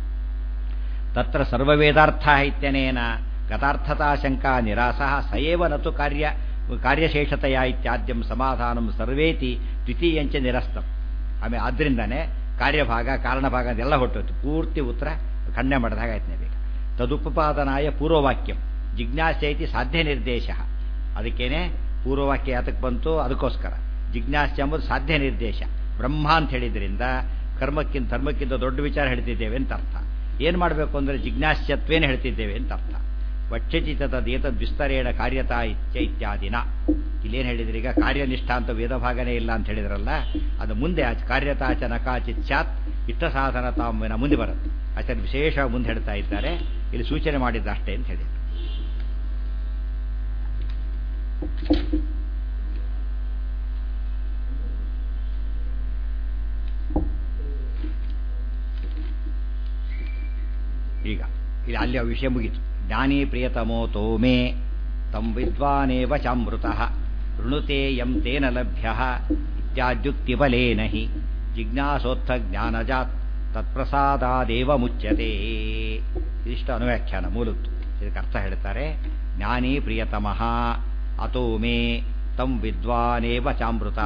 ತತ್ರ ಸರ್ವವೇದಾರ್ಥ ಇತ್ಯನೇನ ಗತಾರ್ಥತಾ ಶಂಕಾ ನಿರಾಸ ಸಯೇವ ನತು ಕಾರ್ಯ ಕಾರ್ಯಶೇಷತೆಯ ಇತ್ಯಾದ್ಯಂ ಸಮಾಧಾನಂ ಸರ್ವೇತಿ ದ್ವಿತೀಯಂಚ ನಿರಸ್ತಂ ಆಮೇಲೆ ಆದ್ದರಿಂದನೇ ಕಾರ್ಯಭಾಗ ಕಾರಣಭಾಗ ಅದೆಲ್ಲ ಹೊಟ್ಟೋಯ್ತು ಪೂರ್ತಿ ಉತ್ತರ ಖಂಡನೆ ಮಾಡಿದ ಹಾಗಾಯ್ತು ನಿಮಗೆ ತದುಪಪಾದನಾಯ ಪೂರ್ವವಾಕ್ಯಂ ಜಿಜ್ಞಾಸೈತಿ ಸಾಧ್ಯ ನಿರ್ದೇಶ ಅದಕ್ಕೇನೆ ಪೂರ್ವವಾಕ್ಯ ಯಾತಕ್ಕೆ ಬಂತು ಅದಕ್ಕೋಸ್ಕರ ಜಿಜ್ಞಾಸೆ ಎಂಬುದು ಸಾಧ್ಯ ನಿರ್ದೇಶ ಬ್ರಹ್ಮ ಅಂತ ಹೇಳಿದ್ರಿಂದ ಕರ್ಮಕ್ಕಿಂತ ಧರ್ಮಕ್ಕಿಂತ ದೊಡ್ಡ ವಿಚಾರ ಹೇಳ್ತಿದ್ದೇವೆ ಅಂತ ಅರ್ಥ ಏನು ಮಾಡಬೇಕು ಅಂದರೆ ಜಿಜ್ಞಾಸ್ಯತ್ವೇನ ಹೇಳ್ತಿದ್ದೇವೆ ಅಂತ ಅರ್ಥ ವಕ್ಷಚಿತದೇತದ್ ವಿಸ್ತರೇಣ ಕಾರ್ಯತಾ ಇತ್ಯ ಇತ್ಯಾದಿನ ಇಲ್ಲೇನು ಹೇಳಿದ್ರಿ ಈಗ ಕಾರ್ಯನಿಷ್ಠ ಅಂತ ವೇದಭಾಗನೇ ಇಲ್ಲ ಅಂತ ಹೇಳಿದ್ರಲ್ಲ ಅದು ಮುಂದೆ ಆ ಕಾರ್ಯತಾಚ ನಕಾಚಿತ್ ಚಾತ್ ಇಷ್ಟ ಸಾಧನ ತಾಮಿನ ಮುಂದೆ ಬರುತ್ತೆ ಆಚಾರ್ಯ ವಿಶೇಷ ಮುಂದೆ ಹೇಳ್ತಾ ಇದ್ದಾರೆ ಇಲ್ಲಿ ಸೂಚನೆ ಮಾಡಿದ್ದಷ್ಟೇ ಅಂತ ಹೇಳಿ ಈಗ ಇದು ಅಲ್ಲಿ ಆ ವಿಷಯ ಮುಗೀತು ಜ್ಞಾನಿ ಪ್ರಿಯತಮೋ ತೋಮೇ ತಂ ವಿದ್ವಾನೇವ ಚಾಮೃತ ಋಣುತೆ ಯಂ ತೇನ ಲಭ್ಯ ಇತ್ಯಾದ್ಯುಕ್ತಿಬಲೇನ ಹಿ ಜಿಜ್ಞಾಸೋತ್ಥ ಜ್ಞಾನಜಾತ್ ತತ್ಪ್ರಸಾದಾದೇವ ಮುಚ್ಯತೆ ಇದಿಷ್ಟು ಅನುವ್ಯಾಖ್ಯಾನ ಮೂಲದ್ದು ಇದಕ್ಕೆ ಅರ್ಥ ಹೇಳ್ತಾರೆ ಜ್ಞಾನಿ ಪ್ರಿಯತಮಃ ಅತೋ ಮೇ ತಂ ವಿದ್ವಾನೇವ ಚಾಮೃತ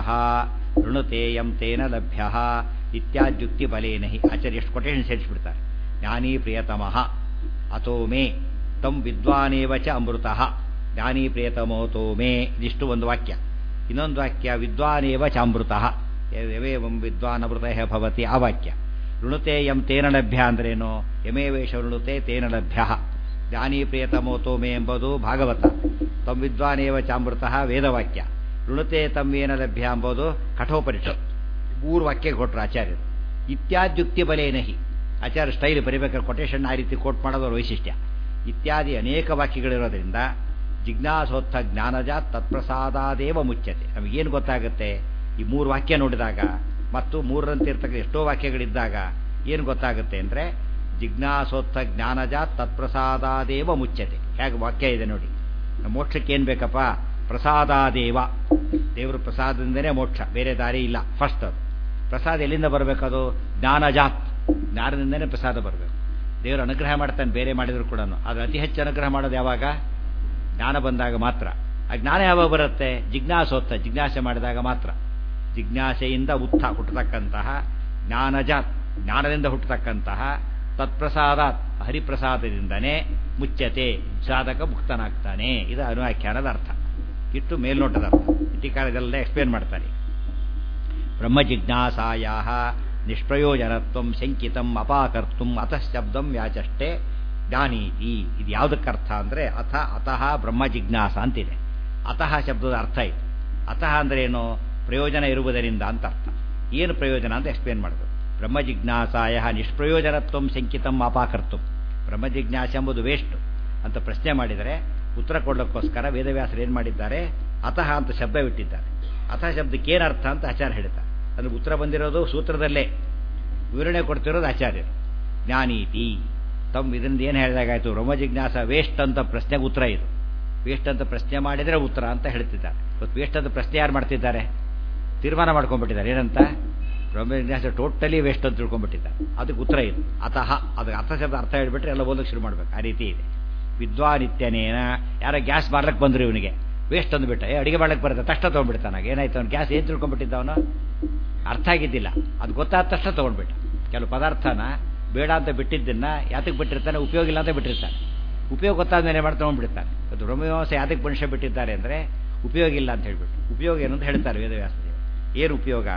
ಋಣುತೆ ಯಂ ತೇನ ಲಭ್ಯ ಇತ್ಯಾದ್ಯುಕ್ತಿ ಬಲೇನ ಹಿ ಆಚಾರ್ಯ ಎಷ್ಟು ಕೊಟೇಶನ್ ಸೇರಿಸ್ಬಿಡ್ತಾರೆ ಜ್ಞಾನಿ ಪ್ರಿಯತಮಃ ಅಥೋ ಮೇ ತಂ ವಿದ್ವಾನೇವ ಚ ಅಮೃತಃ ಜ್ಞಾನಿ ಪ್ರಿಯತಮೋತೋ ಮೇ ಇದಿಷ್ಟು ಒಂದು ವಾಕ್ಯ ಇನ್ನೊಂದು ವಾಕ್ಯ ವಿದ್ವಾನೇವ ಚ ಅಮೃತಃ ಯವೇವಂ ವಿದ್ವಾನ್ ಅಮೃತ ಭವತಿ ಆ ವಾಕ್ಯ ಋಣುತೆ ಯಂ ತೇನ ಲಭ್ಯ ಅಂದ್ರೇನು ಯಮೇವೇಶ ಋಣುತೆ ತೇನ ಲಭ್ಯ ಜ್ಞಾನಿ ಪ್ರಿಯತಮೋತೋ ಮೇ ಎಂಬುದು ಭಾಗವತ ತಂ ವಿದ್ವಾನೇವ ಚಾಮೃತಃ ವೇದವಾಕ್ಯ ಋಣುತೆ ತಮ್ಮೇನ ಲಭ್ಯ ಎಂಬುದು ಕಠೋಪನಿಷತ್ ಮೂರು ವಾಕ್ಯ ಕೊಟ್ಟರು ಆಚಾರ್ಯರು ಇತ್ಯಾದ್ಯುಕ್ತಿ ಬಲೇನ ಹಿ ಆಚಾರ್ಯ ಸ್ಟೈಲ್ ಬರಿಬೇಕಾದ್ರೆ ಕೊಟೇಶನ್ ಆ ರೀತಿ ಕೋಟ್ ಮಾಡೋದ್ರ ವೈಶಿಷ್ಟ್ಯ ಇತ್ಯಾದಿ ಅನೇಕ ವಾಕ್ಯಗಳಿರೋದ್ರಿಂದ ಜಿಜ್ಞಾಸೋತ್ಥ ಜ್ಞಾನಜ ತತ್ಪ್ರಸಾದಾದೇವ ಮುಚ್ಚತೆ ನಮಗೇನು ಗೊತ್ತಾಗುತ್ತೆ ಈ ಮೂರು ವಾಕ್ಯ ನೋಡಿದಾಗ ಮತ್ತು ಮೂರರಂತೆ ಇರ್ತಕ್ಕ ಎಷ್ಟೋ ವಾಕ್ಯಗಳಿದ್ದಾಗ ಏನು ಗೊತ್ತಾಗುತ್ತೆ ಅಂದರೆ ಜಿಜ್ಞಾಸೋತ್ಥ ಜ್ಞಾನಜ ತತ್ಪ್ರಸಾದಾದೇವ ಮುಚ್ಚತೆ ಹೇಗೆ ವಾಕ್ಯ ಇದೆ ನೋಡಿ ನಮ್ಮ ಮೋಕ್ಷಕ್ಕೆ ಏನು ಬೇಕಪ್ಪ ಪ್ರಸಾದಾದೇವ ದೇವರ ಪ್ರಸಾದದಿಂದನೇ ಮೋಕ್ಷ ಬೇರೆ ದಾರಿ ಇಲ್ಲ ಫಸ್ಟ್ ಅದು ಪ್ರಸಾದ ಎಲ್ಲಿಂದ ಬರಬೇಕದು ಜ್ಞಾನಜಾತ್ ಜ್ಞಾನದಿಂದನೇ ಪ್ರಸಾದ ಬರಬೇಕು ದೇವರು ಅನುಗ್ರಹ ಮಾಡ್ತಾನೆ ಬೇರೆ ಮಾಡಿದ್ರು ಕೂಡ ಅದು ಅತಿ ಹೆಚ್ಚು ಅನುಗ್ರಹ ಮಾಡೋದು ಯಾವಾಗ ಜ್ಞಾನ ಬಂದಾಗ ಮಾತ್ರ ಆ ಜ್ಞಾನ ಯಾವಾಗ ಬರುತ್ತೆ ಜಿಜ್ಞಾಸೋತ್ತ ಜಿಜ್ಞಾಸೆ ಮಾಡಿದಾಗ ಮಾತ್ರ ಜಿಜ್ಞಾಸೆಯಿಂದ ಉತ್ಥ ಹುಟ್ಟತಕ್ಕಂತಹ ಜ್ಞಾನಜಾತ್ ಜ್ಞಾನದಿಂದ ಹುಟ್ಟತಕ್ಕಂತಹ ತತ್ಪ್ರಸಾದ ಹರಿಪ್ರಸಾದದಿಂದನೇ ಮುಚ್ಚತೆ ಸಾಧಕ ಮುಕ್ತನಾಗ್ತಾನೆ ಇದು ಅನುವ್ಯಾಖ್ಯಾನದ ಅರ್ಥ ಇಟ್ಟು ಮೇಲ್ನೋಟದ ಅರ್ಥ ಇತಿಕಾಲದೆಲ್ಲ ಎಕ್ಸ್ಪ್ಲೇನ್ ಮಾಡ್ತಾರೆ ಬ್ರಹ್ಮ ಜಿಜ್ಞಾಸಾಯ ನಿಷ್ಪ್ರಯೋಜನತ್ವ ಶಂಕಿತಂ ಅಪಾಕರ್ತುಂ ಅತಃ ಶಬ್ದಂ ಯಾಚಷ್ಟೇ ಜ್ಞಾನೀತಿ ಇದು ಯಾವುದಕ್ಕರ್ಥ ಅಂದರೆ ಅಥ ಅತಃ ಬ್ರಹ್ಮ ಜಿಜ್ಞಾಸ ಅಂತಿದೆ ಅತಃ ಶಬ್ದದ ಅರ್ಥ ಇದು ಅತಃ ಅಂದ್ರೆ ಏನು ಪ್ರಯೋಜನ ಇರುವುದರಿಂದ ಅಂತ ಅರ್ಥ ಏನು ಪ್ರಯೋಜನ ಅಂತ ಎಕ್ಸ್ಪ್ಲೇನ್ ಮಾಡೋದು ಬ್ರಹ್ಮ ಜಿಜ್ಞಾಸಾಯ ನಿಷ್ಪ್ರಯೋಜನತ್ವ ಶಂಕಿತಂ ಅಪಾಕರ್ತುಂ ಬ್ರಹ್ಮ ಜಿಜ್ಞಾಸೆ ಎಂಬುದು ವೇಸ್ಟ್ ಅಂತ ಪ್ರಶ್ನೆ ಮಾಡಿದರೆ ಉತ್ತರ ಕೊಡೋಕ್ಕೋಸ್ಕರ ವೇದವ್ಯಾಸರು ಏನು ಮಾಡಿದ್ದಾರೆ ಅತಃ ಅಂತ ಶಬ್ದ ಬಿಟ್ಟಿದ್ದಾರೆ ಅತಃ ಶಬ್ದಕ್ಕೆ ಏನು ಅರ್ಥ ಅಂತ ಆಚಾರ ಹೇಳ್ತಾರೆ ಅದು ಉತ್ತರ ಬಂದಿರೋದು ಸೂತ್ರದಲ್ಲೇ ವಿವರಣೆ ಕೊಡ್ತಿರೋದು ಆಚಾರ್ಯರು ಜ್ಞಾನೀತಿ ತಮ್ಮ ಇದರಿಂದ ಏನು ಹೇಳಿದಾಗಾಯ್ತು ರೋಮ ಜಿಜ್ಞಾಸ ವೇಸ್ಟ್ ಅಂತ ಪ್ರಶ್ನೆಗೆ ಉತ್ತರ ಇದು ವೇಸ್ಟ್ ಅಂತ ಪ್ರಶ್ನೆ ಮಾಡಿದರೆ ಉತ್ತರ ಅಂತ ಹೇಳ್ತಿದ್ದಾರೆ ಇವತ್ತು ವೇಸ್ಟ್ ಅಂತ ಪ್ರಶ್ನೆ ಯಾರು ಮಾಡ್ತಿದ್ದಾರೆ ತೀರ್ಮಾನ ಮಾಡ್ಕೊಂಡ್ಬಿಟ್ಟಿದ್ದಾರೆ ಏನಂತ ರೋಮ ಜಿಜ್ಞಾಸ ಟೋಟಲಿ ವೇಸ್ಟ್ ಅಂತ ತಿಳ್ಕೊಂಡ್ಬಿಟ್ಟಿದ್ದಾರೆ ಅದಕ್ಕೆ ಉತ್ತರ ಇದು ಅತಃ ಅದಕ್ಕೆ ಅರ್ಥ ಶಬ್ದ ಅರ್ಥ ಹೇಳ್ಬಿಟ್ರೆ ಎಲ್ಲ ಓದಕ್ಕೆ ಶುರು ಮಾಡ್ಬೇಕು ಆ ರೀತಿ ಇದೆ ವಿದ್ವಾನಿತ್ಯನೇನ ಯಾರೋ ಗ್ಯಾಸ್ ಮಾರ್ಲಕ್ಕೆ ಬಂದ್ರು ಇವನಿಗೆ ವೇಸ್ಟ್ ಅಂದ್ಬಿಟ್ಟ ಏ ಅಡಿಗೆ ಮಾಡ್ಲಿಕ್ಕೆ ಬರುತ್ತೆ ತಕ್ಷಣ ತೊಗೊಂಡ್ಬಿಡ್ತಾನಾಗ ಏನಾಯ್ತು ಅವ್ನು ಗ್ಯಾಸ್ ಏನು ತಿಳ್ಕೊಂಡ್ಬಿಟ್ಟಿದ್ದ ಅವನು ಅರ್ಥ ಆಗಿದ್ದಿಲ್ಲ ಅದು ಗೊತ್ತಾದ ತಕ್ಷಣ ತೊಗೊಂಡ್ಬಿಟ್ಟ ಕೆಲವು ಪದಾರ್ಥನ ಬೇಡ ಅಂತ ಬಿಟ್ಟಿದ್ದನ್ನ ಯಾತಕ್ಕೆ ಬಿಟ್ಟಿರ್ತಾನೆ ಉಪಯೋಗ ಇಲ್ಲ ಅಂತ ಬಿಟ್ಟಿರ್ತಾನೆ ಉಪಯೋಗ ಗೊತ್ತಾದ್ಮೇಲೆ ಮಾಡಿ ತೊಗೊಂಡ್ಬಿಡ್ತಾನೆ ಅದು ರೋಮವ್ಯಾಸ ಯಾತಕ್ಕೆ ಮನುಷ್ಯ ಬಿಟ್ಟಿದ್ದಾರೆ ಅಂದರೆ ಉಪಯೋಗ ಇಲ್ಲ ಅಂತ ಹೇಳ್ಬಿಟ್ಟು ಉಪಯೋಗ ಏನು ಅಂತ ಹೇಳ್ತಾರೆ ವೇದವ್ಯಾಸದೇವರು ಏನು ಉಪಯೋಗ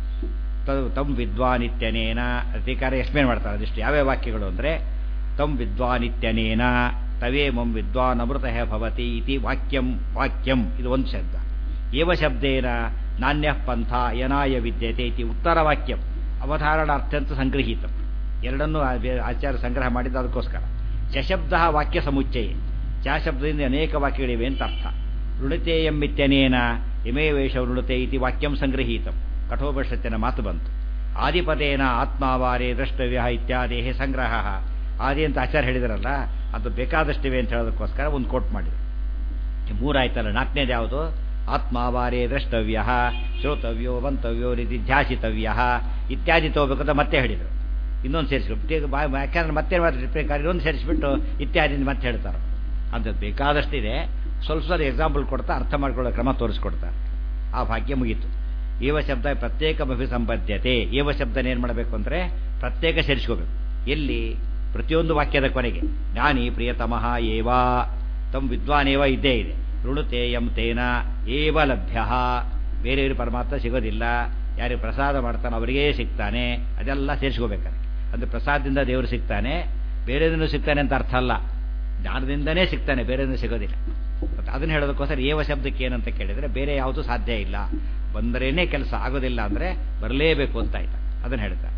ತದ್ ತಮ್ ವಿದ್ವಾನಿತ್ಯನೇನ ಅಧಿಕಾರ ಎಕ್ಸ್ಪ್ಲೇನ್ ಮಾಡ್ತಾರೆ ಅದಿಷ್ಟು ಯಾವ್ಯಾವ ವಾಕ್ಯಗಳು ಅಂದರೆ ತಮ್ ವಿದ್ವಾನಿತ್ಯನೇನ ತವೇ ಮಂ ವಿದ್ವಾನ್ ಅಮೃತ ಭವತಿ ಇತಿ ವಾಕ್ಯಂ ವಾಕ್ಯಂ ಇದು ಒಂದು ಶಬ್ದ ಏವ ಶಬ್ದೇನ ನಾಣ್ಯ ಪಂಥ ಯನಾಯ ವಿದ್ಯತೆ ಇತಿ ಉತ್ತರ ವಾಕ್ಯಂ ಅವಧಾರಣಾರ್ಥಂತ ಸಂಗೃಹೀತ ಎರಡನ್ನೂ ಆಚಾರ್ಯ ಸಂಗ್ರಹ ಮಾಡಿದ್ದು ಅದಕ್ಕೋಸ್ಕರ ಚಶಬ್ದ ವಾಕ್ಯ ಸಮುಚ್ಚಯ ಚ ಶಬ್ದದಿಂದ ಅನೇಕ ವಾಕ್ಯಗಳಿವೆ ಅಂತ ಅರ್ಥ ಋಣತೆಯಂಬಿತ್ಯನೇನ ಇಮೇ ವೇಷ ಋಣತೆ ಇತಿ ವಾಕ್ಯಂ ಸಂಗೃಹೀತಂ ಕಠೋಪನಿಷತ್ತಿನ ಮಾತು ಬಂತು ಆದಿಪದೇನ ಆತ್ಮಾವಾರೇ ದ್ರಷ್ಟವ್ಯ ಇತ್ಯಾದಿ ಸಂಗ್ರಹ ಆದಿ ಅಂತ ಆಚಾರ್ಯ ಹೇಳಿದಾರಲ್ಲ ಅದು ಬೇಕಾದಷ್ಟಿವೆ ಅಂತ ಹೇಳೋದಕ್ಕೋಸ್ಕರ ಒಂದು ಕೋಟ್ ಮಾಡಿದ್ರು ಮೂರಾಯ್ತಲ್ಲ ನಾಲ್ಕನೇದು ಯಾವುದು ಆತ್ಮಾವಾರೇ ದ್ರಷ್ಟವ್ಯ ಶ್ರೋತವ್ಯೋ ಮಂತವ್ಯೋ ರೀತಿ ಧ್ಯಾಸಿತವ್ಯ ಇತ್ಯಾದಿ ತಗೋಬೇಕಂತ ಮತ್ತೆ ಹೇಳಿದರು ಇನ್ನೊಂದು ಸೇರಿಸ್ಬಿಟ್ಟು ಯಾಕಂದ್ರೆ ಮತ್ತೆ ಬೇಕಾದ್ರೆ ಇನ್ನೊಂದು ಸೇರಿಸ್ಬಿಟ್ಟು ಇತ್ಯಾದಿ ಮತ್ತೆ ಹೇಳ್ತಾರೆ ಅಂಥದ್ದು ಬೇಕಾದಷ್ಟಿದೆ ಸ್ವಲ್ಪ ಸ್ವಲ್ಪ ಎಕ್ಸಾಂಪಲ್ ಕೊಡ್ತಾ ಅರ್ಥ ಮಾಡ್ಕೊಳ್ಳೋ ಕ್ರಮ ತೋರಿಸ್ಕೊಡ್ತಾರೆ ಆ ಭಾಗ್ಯ ಮುಗೀತು ಏವ ಶಬ್ದ ಪ್ರತ್ಯೇಕ ಅಭಿ ಸಂಬದ್ಧತೆ ಏವ ಶಬ್ದನ ಏನು ಮಾಡಬೇಕು ಅಂದರೆ ಪ್ರತ್ಯೇಕ ಸೇರಿಸ್ಕೋಬೇಕು ಎಲ್ಲಿ ಪ್ರತಿಯೊಂದು ವಾಕ್ಯದ ಕೊನೆಗೆ ಜ್ಞಾನಿ ಪ್ರಿಯತಮಃ ಏವಾ ತಮ್ಮ ವಿದ್ವಾನೇವ ಇದ್ದೇ ಇದೆ ಋಣುತೆ ಎಂ ತೇನ ಏವ ಲಭ್ಯ ಬೇರೆಯವರು ಪರಮಾತ್ಮ ಸಿಗೋದಿಲ್ಲ ಯಾರಿಗೆ ಪ್ರಸಾದ ಮಾಡ್ತಾನೆ ಅವರಿಗೇ ಸಿಗ್ತಾನೆ ಅದೆಲ್ಲ ಸೇರಿಸ್ಕೋಬೇಕಾದ್ರೆ ಅಂದರೆ ಪ್ರಸಾದದಿಂದ ದೇವರು ಸಿಗ್ತಾನೆ ಬೇರೆದನ್ನು ಸಿಗ್ತಾನೆ ಅಂತ ಅರ್ಥ ಅಲ್ಲ ಜ್ಞಾನದಿಂದನೇ ಸಿಗ್ತಾನೆ ಬೇರೆದನ್ನು ಸಿಗೋದಿಲ್ಲ ಮತ್ತು ಅದನ್ನು ಹೇಳೋದಕ್ಕೋಸ್ಕರ ಏವ ಶಬ್ದಕ್ಕೆ ಏನಂತ ಕೇಳಿದರೆ ಬೇರೆ ಯಾವುದೂ ಸಾಧ್ಯ ಇಲ್ಲ ಬಂದರೇನೇ ಕೆಲಸ ಆಗೋದಿಲ್ಲ ಅಂದರೆ ಬರಲೇಬೇಕು ಅಂತ ಆಯ್ತಾ ಅದನ್ನು ಹೇಳ್ತಾರೆ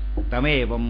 ತಮೇವಂ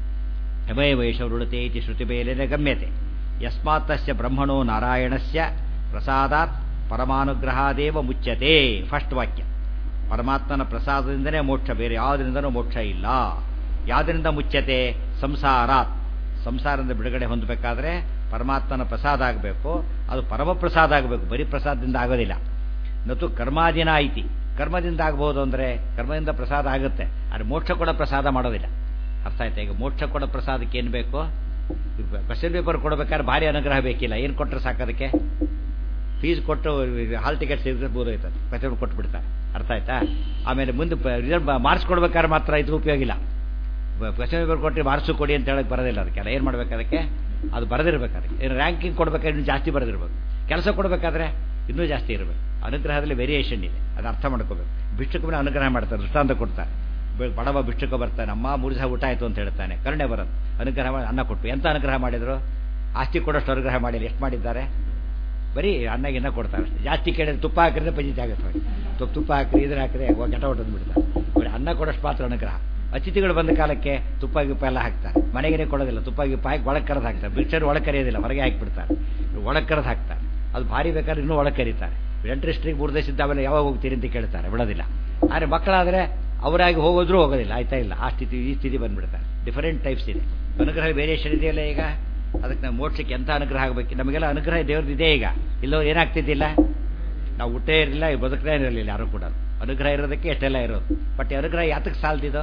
ತಮೇವೇಶ ವೃಣತೆ ಇತಿ ಶ್ರುತಿಬೇಲೇನ ಗಮ್ಯತೆ ಯಸ್ಮಾತ್ ತಸ್ಯ ಬ್ರಹ್ಮಣೋ ನಾರಾಯಣಸ್ಯ ಪ್ರಸಾದಾತ್ ಪರಮಾನುಗ್ರಹಾದೇವ ಮುಚ್ಚತೆ ಫಸ್ಟ್ ವಾಕ್ಯ ಪರಮಾತ್ಮನ ಪ್ರಸಾದದಿಂದನೇ ಮೋಕ್ಷ ಬೇರೆ ಯಾವುದರಿಂದನೂ ಮೋಕ್ಷ ಇಲ್ಲ ಯಾವುದರಿಂದ ಮುಚ್ಚತೆ ಸಂಸಾರಾತ್ ಸಂಸಾರದಿಂದ ಬಿಡುಗಡೆ ಹೊಂದಬೇಕಾದ್ರೆ ಪರಮಾತ್ಮನ ಪ್ರಸಾದ ಆಗಬೇಕು ಅದು ಪರಮ ಪ್ರಸಾದ ಆಗಬೇಕು ಬರೀ ಪ್ರಸಾದದಿಂದ ಆಗೋದಿಲ್ಲ ನತು ಕರ್ಮಾದಿನ ಐತಿ ಕರ್ಮದಿಂದ ಆಗ್ಬೋದು ಅಂದರೆ ಕರ್ಮದಿಂದ ಪ್ರಸಾದ ಆಗುತ್ತೆ ಆದರೆ ಮೋಕ್ಷ ಕೂಡ ಪ್ರಸಾದ ಮಾಡೋದಿಲ್ಲ ಅರ್ಥ ಆಯ್ತಾ ಈಗ ಮೋಕ್ಷ ಕೊಡೋ ಪ್ರಸಾದಕ್ಕೆ ಏನು ಬೇಕು ಕ್ವಶನ್ ಪೇಪರ್ ಕೊಡಬೇಕಾದ್ರೆ ಭಾರಿ ಅನುಗ್ರಹ ಬೇಕಿಲ್ಲ ಏನು ಕೊಟ್ಟರೆ ಸಾಕೋದಕ್ಕೆ ಫೀಸ್ ಕೊಟ್ಟು ಹಾಲ್ ಟಿಕೆಟ್ ಸಿಗಿದ್ರೆ ಬೋದಾಯ್ತದೆ ಕ್ವಶನ್ ಕೊಟ್ಬಿಡ್ತಾರೆ ಅರ್ಥ ಆಯ್ತಾ ಆಮೇಲೆ ಮುಂದೆ ರಿಸಲ್ಟ್ ಮಾರ್ಕ್ಸ್ ಕೊಡ್ಬೇಕಾದ್ರೆ ಮಾತ್ರ ಇದು ಉಪಯೋಗ ಇಲ್ಲ ಕ್ವಶನ್ ಪೇಪರ್ ಕೊಟ್ಟರೆ ಮಾರ್ಕ್ಸು ಕೊಡಿ ಅಂತ ಹೇಳಕ್ಕೆ ಬರೋದಿಲ್ಲ ಅದಕ್ಕೆಲ್ಲ ಏನು ಮಾಡ್ಬೇಕು ಅದಕ್ಕೆ ಅದು ಬರೆದಿರ್ಬೇಕು ಅದಕ್ಕೆ ಏನು ರ್ಯಾಂಕಿಂಗ್ ಕೊಡ್ಬೇಕಾದ್ರೆ ಇನ್ನೂ ಜಾಸ್ತಿ ಬರೆದಿರ್ಬೇಕು ಕೆಲಸ ಕೊಡಬೇಕಾದ್ರೆ ಇನ್ನೂ ಜಾಸ್ತಿ ಇರಬೇಕು ಅನುಗ್ರಹದಲ್ಲಿ ವೇರಿಯೇಷನ್ ಇದೆ ಅದು ಅರ್ಥ ಮಾಡ್ಕೋಬೇಕು ಭಿಕ್ಷುಕನ ಅನುಗ್ರಹ ಮಾಡ್ತಾರೆ ದೃಷ್ಟಾಂತ ಕೊಡ್ತಾರೆ ಬಡವ ಭಿಕ್ಷುಕ ಬರ್ತಾನೆ ಅಮ್ಮ ಮೂರು ಸಹ ಊಟ ಆಯಿತು ಅಂತ ಹೇಳ್ತಾನೆ ಕರುಣೆ ಬರೋದು ಅನುಗ್ರಹ ಮಾಡಿ ಅನ್ನ ಕೊಟ್ಟು ಎಂತ ಅನುಗ್ರಹ ಮಾಡಿದ್ರು ಆಸ್ತಿ ಕೊಡೋಷ್ಟು ಅನುಗ್ರಹ ಮಾಡಿಲ್ಲ ಎಷ್ಟು ಮಾಡಿದ್ದಾರೆ ಬರೀ ಅನ್ನಗಿನ್ನ ಕೊಡ್ತಾರೆ ಅಷ್ಟೇ ಜಾಸ್ತಿ ಕೇಳಿದ್ರೆ ತುಪ್ಪ ಹಾಕಿದ್ರೆ ಪಂಜಿತ ಆಗುತ್ತೆ ತುಪ್ಪ ತುಪ್ಪ ಹಾಕಿದ್ರೆ ಇದ್ರೆ ಹಾಕಿದ್ರೆ ಗಟ ಹೊಟ್ಟದ್ದು ಬಿಡ್ತಾರೆ ಬರೀ ಅನ್ನ ಕೊಡೋಷ್ಟು ಮಾತ್ರ ಅನುಗ್ರಹ ಅತಿಥಿಗಳು ಬಂದ ಕಾಲಕ್ಕೆ ತುಪ್ಪ ಗಿಪ್ಪ ಎಲ್ಲ ಹಾಕ್ತಾರೆ ಮನೆಗೇ ಕೊಡೋದಿಲ್ಲ ತುಪ್ಪ ಗಿಪ್ಪ ಹಾಕಿ ಒಳಗೆ ಕರೆದು ಹಾಕ್ತಾರೆ ಭಿಕ್ಷರು ಒಳಗೆ ಕರೆಯೋದಿಲ್ಲ ಹೊರಗೆ ಹಾಕಿಬಿಡ್ತಾರೆ ಒಳಗೆ ಕರೆದು ಹಾಕ್ತಾರೆ ಅದು ಭಾರಿ ಬೇಕಾದ್ರೆ ಇನ್ನೂ ಒಳಗೆ ಕರೀತಾರೆ ಎಂಟ್ರಿಸ್ಟ್ರಿಗೆ ಮೂರು ದೇಶದ ಆಮೇಲೆ ಯಾವಾಗ ಹೋಗ್ತೀರಿ ಅಂತ ಕೇಳ್ತಾರೆ ಬಿಡೋದಿಲ್ಲ ಆದರೆ ಮಕ್ಕಳಾದರೆ ಅವರಾಗಿ ಹೋಗೋದ್ರೂ ಹೋಗೋದಿಲ್ಲ ಆಯ್ತಾ ಇಲ್ಲ ಆ ಸ್ಥಿತಿ ಈ ಸ್ಥಿತಿ ಬಂದ್ಬಿಡ್ತಾರೆ ಡಿಫರೆಂಟ್ ಟೈಪ್ಸ್ ಇದೆ ಅನುಗ್ರಹ ವೇರಿಯೇಷನ್ ಇದೆಯಲ್ಲ ಈಗ ಅದಕ್ಕೆ ನಾವು ಮೋಕ್ಷಕ್ಕೆ ಎಂಥ ಅನುಗ್ರಹ ಆಗಬೇಕು ನಮಗೆಲ್ಲ ಅನುಗ್ರಹ ದೇವ್ರದ್ದು ಇದೆ ಈಗ ಇಲ್ಲೋ ಏನಾಗ್ತಿದ್ದಿಲ್ಲ ನಾವು ಹುಟ್ಟೇ ಇರಲಿಲ್ಲ ಬದುಕೇ ಇರಲಿಲ್ಲ ಯಾರು ಕೂಡ ಅನುಗ್ರಹ ಇರೋದಕ್ಕೆ ಎಷ್ಟೆಲ್ಲ ಇರೋದು ಬಟ್ ಅನುಗ್ರಹ ಯಾತಕ್ಕೆ ಸಾಲ್ದಿದು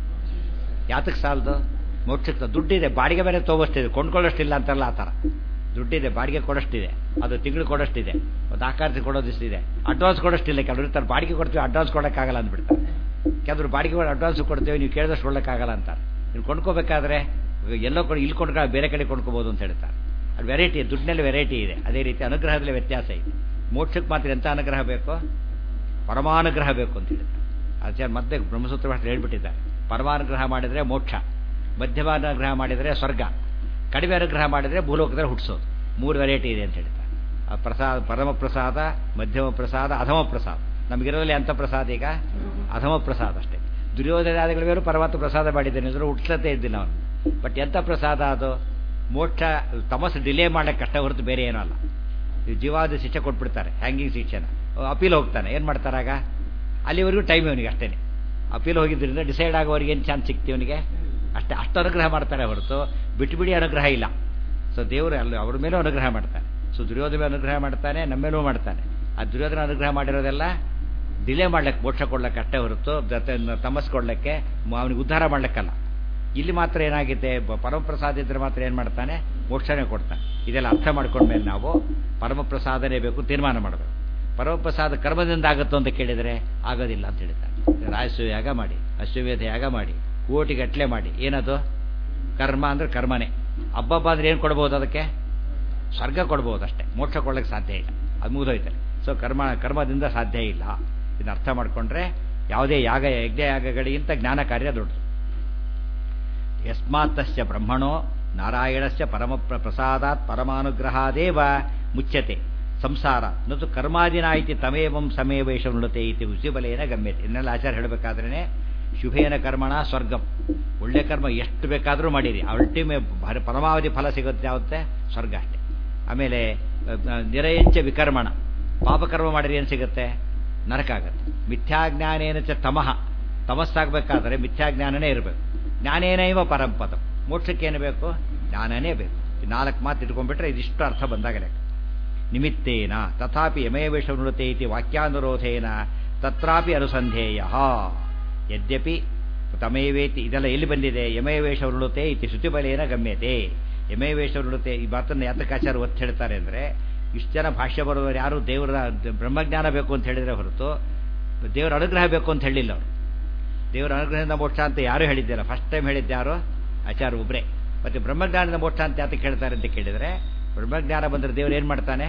ಯಾತಕ್ಕೆ ಸಾಲದು ಮೋಕ್ಷಕ್ಕೆ ದುಡ್ಡಿದೆ ಬಾಡಿಗೆ ಬೇರೆ ತೊಗೋಷ್ಟಿದೆ ಕೊಂಡ್ಕೊಳ್ಳೋಷ್ಟಿಲ್ಲ ಅಂತಲ್ಲ ಆ ಥರ ದುಡ್ಡಿದೆ ಬಾಡಿಗೆ ಕೊಡೋಷ್ಟಿದೆ ಅದು ತಿಂಗಳು ಕೊಡೋಷ್ಟಿದೆ ಒಂದು ಆಕಾರಕ್ಕೆ ಕೊಡೋದಿಷ್ಟಿದೆ ಅಡ್ವಾನ್ಸ್ ಕೊಡೋಷ್ಟಿಲ್ಲ ಕೆಲವರು ಇರ್ತಾರೆ ಬಾಡಿಗೆ ಕೊಡ್ತೀವಿ ಅಡ್ವಾನ್ಸ್ ಕೊಡೋಕ್ಕಾಗಲ್ಲ ಅಂದ್ಬಿಡ್ತಾರೆ ಕೆಲವರು ಬಾಡಿಗೆ ಅಡ್ವಾನ್ಸ್ ಕೊಡ್ತೇವೆ ನೀವು ಕೇಳಿದಷ್ಟು ಕೊಡೋಕ್ಕಾಗಲ್ಲ ಅಂತಾರೆ ನೀವು ಕೊಂಡ್ಕೋಬೇಕಾದ್ರೆ ಎಲ್ಲೋ ಕೊಡಿ ಇಲ್ಲಿ ಕೊಂಡ್ಕೊ ಬೇರೆ ಕಡೆ ಕೊಂಡ್ಕೋಬೋದು ಅಂತ ಹೇಳ್ತಾರೆ ಅದು ವೆರೈಟಿ ದುಡ್ಡಿನಲ್ಲಿ ವೆರೈಟಿ ಇದೆ ಅದೇ ರೀತಿ ಅನುಗ್ರಹದಲ್ಲಿ ವ್ಯತ್ಯಾಸ ಇದೆ ಮೋಕ್ಷಕ್ಕೆ ಮಾತ್ರ ಎಂಥ ಅನುಗ್ರಹ ಬೇಕು ಪರಮಾನುಗ್ರಹ ಬೇಕು ಅಂತ ಹೇಳ್ತಾರೆ ಆಚಾರ್ಯ ಮತ್ತೆ ಬ್ರಹ್ಮಸೂತ್ರ ಭಾಷೆ ಹೇಳ್ಬಿಟ್ಟಿದ್ದಾರೆ ಪರಮಾನುಗ್ರಹ ಮಾಡಿದರೆ ಮೋಕ್ಷ ಮಧ್ಯಮಾನುಗ್ರಹ ಮಾಡಿದರೆ ಸ್ವರ್ಗ ಕಡಿಮೆ ಅನುಗ್ರಹ ಮಾಡಿದರೆ ಭೂಲೋಕದಲ್ಲಿ ಹುಟ್ಟಿಸೋದು ಮೂರು ವೆರೈಟಿ ಇದೆ ಅಂತ ಹೇಳ್ತಾರೆ ಆ ಪ್ರಸಾದ ಪರಮ ಪ್ರಸಾದ ಮಧ್ಯಮ ಪ್ರಸಾದ ಅಧಮ ಪ್ರಸಾದ ನಮಗಿರೋದಲ್ಲಿ ಅಂಥ ಪ್ರಸಾದ ಈಗ ಅಧಮ ಪ್ರಸಾದ ಅಷ್ಟೇ ದುರ್ಯೋಧನಾದಿಗಳ ಮೇಲೂ ಪರಮಾತ್ಮ ಪ್ರಸಾದ ಮಾಡಿದ್ದೇನೆ ಅಂದ್ರೆ ಹುಟ್ಟಿಸತ್ತೆ ಇದ್ದಿಲ್ಲ ಅವನು ಬಟ್ ಎಂಥ ಪ್ರಸಾದ ಅದು ಮೋಕ್ಷ ತಮಸ್ಸು ಡಿಲೇ ಮಾಡಕ್ಕೆ ಕಷ್ಟ ಹೊರತು ಬೇರೆ ಏನೂ ಅಲ್ಲ ಜೀವಾದ ಶಿಕ್ಷೆ ಕೊಟ್ಬಿಡ್ತಾರೆ ಹ್ಯಾಂಗಿಂಗ್ ಶಿಕ್ಷೆನ ಅಪೀಲ್ ಹೋಗ್ತಾನೆ ಏನು ಮಾಡ್ತಾರಾಗ ಅಲ್ಲಿವರೆಗೂ ಟೈಮ್ ಇವನಿಗೆ ಅಷ್ಟೇ ಅಪೀಲ್ ಹೋಗಿದ್ದರಿಂದ ಡಿಸೈಡ್ ಆಗೋರಿಗೆ ಏನು ಚಾನ್ಸ್ ಸಿಕ್ತಿ ಅವನಿಗೆ ಅಷ್ಟೇ ಅಷ್ಟು ಅನುಗ್ರಹ ಮಾಡ್ತಾರೆ ಹೊರತು ಬಿಟ್ಟು ಬಿಡಿ ಅನುಗ್ರಹ ಇಲ್ಲ ಸೊ ದೇವರು ಅಲ್ಲಿ ಅವ್ರ ಮೇಲೂ ಅನುಗ್ರಹ ಮಾಡ್ತಾನೆ ಸೊ ದುರ್ಯೋಧನ ಅನುಗ್ರಹ ಮಾಡ್ತಾನೆ ನಮ್ಮ ಮೇಲೂ ಮಾಡ್ತಾನೆ ಆ ದುರ್ಯೋಧನ ಅನುಗ್ರಹ ಮಾಡಿರೋದೆಲ್ಲ ಡಿಲೇ ಮಾಡ್ಲಿಕ್ಕೆ ಮೋಕ್ಷ ಕೊಡ್ಲಿಕ್ಕೆ ಅಷ್ಟೇ ಹೊರತು ತಮಸ್ ಕೊಡ್ಲಿಕ್ಕೆ ಅವನಿಗೆ ಉದ್ಧಾರ ಮಾಡ್ಲಿಕ್ಕಲ್ಲ ಇಲ್ಲಿ ಮಾತ್ರ ಏನಾಗಿದೆ ಪರಮಪ್ರಸಾದ ಇದ್ರೆ ಮಾತ್ರ ಏನು ಮಾಡ್ತಾನೆ ಮೋಕ್ಷನೇ ಕೊಡ್ತಾನೆ ಇದೆಲ್ಲ ಅರ್ಥ ಮಾಡ್ಕೊಂಡ್ಮೇಲೆ ನಾವು ಪರಮಪ್ರಸಾದನೇ ಬೇಕು ತೀರ್ಮಾನ ಮಾಡಬೇಕು ಪರಮಪ್ರಸಾದ ಕರ್ಮದಿಂದ ಆಗುತ್ತೋ ಅಂತ ಕೇಳಿದರೆ ಆಗೋದಿಲ್ಲ ಅಂತ ಹೇಳ್ತಾನೆ ರಾಯಸ್ವ ಯಾಗ ಮಾಡಿ ಅಶ್ವವೇಧ ಯಾಗ ಮಾಡಿ ಕೋಟಿಗಟ್ಟಲೆ ಮಾಡಿ ಏನದು ಕರ್ಮ ಅಂದ್ರೆ ಕರ್ಮನೇ ಹಬ್ಬಬ್ಬ ಅಂದ್ರೆ ಏನು ಕೊಡ್ಬೋದು ಅದಕ್ಕೆ ಸ್ವರ್ಗ ಕೊಡ್ಬೋದು ಅಷ್ಟೇ ಮೋಕ್ಷ ಕೊಡ್ಲಿಕ್ಕೆ ಸಾಧ್ಯ ಇಲ್ಲ ಅದು ಮುಗಿದೋಯ್ತಲ್ಲ ಸೊ ಕರ್ಮ ಕರ್ಮದಿಂದ ಸಾಧ್ಯ ಇಲ್ಲ ಇದನ್ನ ಅರ್ಥ ಮಾಡಿಕೊಂಡ್ರೆ ಯಾವುದೇ ಯಾಗ ಯಜ್ಞ ಯಾಗಗಳಿಗಿಂತ ಜ್ಞಾನ ಕಾರ್ಯ ದೊಡ್ಡದು ಯಸ್ಮಾತ್ತಸ್ಯ ಬ್ರಹ್ಮಣೋ ನಾರಾಯಣಸ್ಯ ಪರಮ ಪ್ರಸಾದಾತ್ ಪರಮಾನುಗ್ರಹಾದೇವ ಮುಚ್ಯತೆ ಸಂಸಾರ ನತು ಕರ್ಮಾದಿನ ಇತಿ ತಮೇವಂ ಸಮೇವೇಶ ನೃತೆ ಇತಿ ಹುಸಿಬಲೇನ ಗಮ್ಯತೆ ಇನ್ನೆಲ್ಲ ಆಚಾರ ಹೇಳಬೇಕಾದ್ರೇ ಶುಭೇನ ಕರ್ಮಣ ಸ್ವರ್ಗಂ ಒಳ್ಳೆ ಕರ್ಮ ಎಷ್ಟು ಬೇಕಾದರೂ ಮಾಡಿರಿ ಅಲ್ಟಿಮೇ ಪರಮಾವಧಿ ಫಲ ಸಿಗುತ್ತೆ ಯಾವತ್ತೆ ಸ್ವರ್ಗ ಅಷ್ಟೇ ಆಮೇಲೆ ನಿರಯಂಚ ವಿಕರ್ಮಣ ಪಾಪಕರ್ಮ ಮಾಡಿರಿ ಏನು ಸಿಗುತ್ತೆ ನರಕ ಆಗುತ್ತೆ ಮಿಥ್ಯಾಜ್ಞಾನೇನ ಚ ತಮಃ ತಮಸ್ಸಾಗಬೇಕಾದ್ರೆ ಮಿಥ್ಯಾಜ್ಞಾನನೇ ಇರಬೇಕು ಜ್ಞಾನೇನೈವ ಪರಂಪದ ಮೋಕ್ಷಕ್ಕೇನು ಬೇಕು ಜ್ಞಾನನೇ ಬೇಕು ನಾಲ್ಕು ಮಾತು ಇಟ್ಕೊಂಡ್ಬಿಟ್ರೆ ಇದಿಷ್ಟು ಅರ್ಥ ಬಂದಾಗಲೇ ನಿಮಿತ್ತೇನ ತಥಾಪಿ ಯಮೇವೇಶ ನೃತೆ ಇತಿ ವಾಕ್ಯಾನುರೋಧೇನ ತತ್ರಾಪಿ ಅನುಸಂಧೇಯ ಯದ್ಯಪಿ ತಮೇವೇತಿ ಇದೆಲ್ಲ ಎಲ್ಲಿ ಬಂದಿದೆ ಯಮಯವೇಶ ವೃಣುತೆ ಇತಿ ಶ್ರುತಿಬಲೇನ ಗಮ್ಯತೆ ಯಮಯವೇಶ ವೃಣುತೆ ಈ ಮಾತನ್ನು ಯಾತಕಾಚಾರ ಒತ್ತು ಹೇಳ್ತಾರೆ ಅಂದರೆ ಇಷ್ಟು ಜನ ಭಾಷ್ಯ ಬರುವವರು ಯಾರು ದೇವರ ಬ್ರಹ್ಮಜ್ಞಾನ ಬೇಕು ಅಂತ ಹೇಳಿದರೆ ಹೊರತು ದೇವರ ಅನುಗ್ರಹ ಬೇಕು ಅಂತ ಹೇಳಿಲ್ಲ ಅವರು ದೇವರ ಅನುಗ್ರಹದಿಂದ ಮೋಕ್ಷ ಅಂತ ಯಾರು ಹೇಳಿದ್ದಿಲ್ಲ ಫಸ್ಟ್ ಟೈಮ್ ಹೇಳಿದ್ಯಾರು ಆಚಾರ ಒಬ್ಬರೇ ಮತ್ತು ಬ್ರಹ್ಮಜ್ಞಾನದ ಮೋಕ್ಷ ಅಂತ ಯಾತಕ್ಕೆ ಹೇಳ್ತಾರೆ ಅಂತ ಕೇಳಿದರೆ ಬ್ರಹ್ಮಜ್ಞಾನ ಬಂದರೆ ದೇವರು ಏನು ಮಾಡ್ತಾನೆ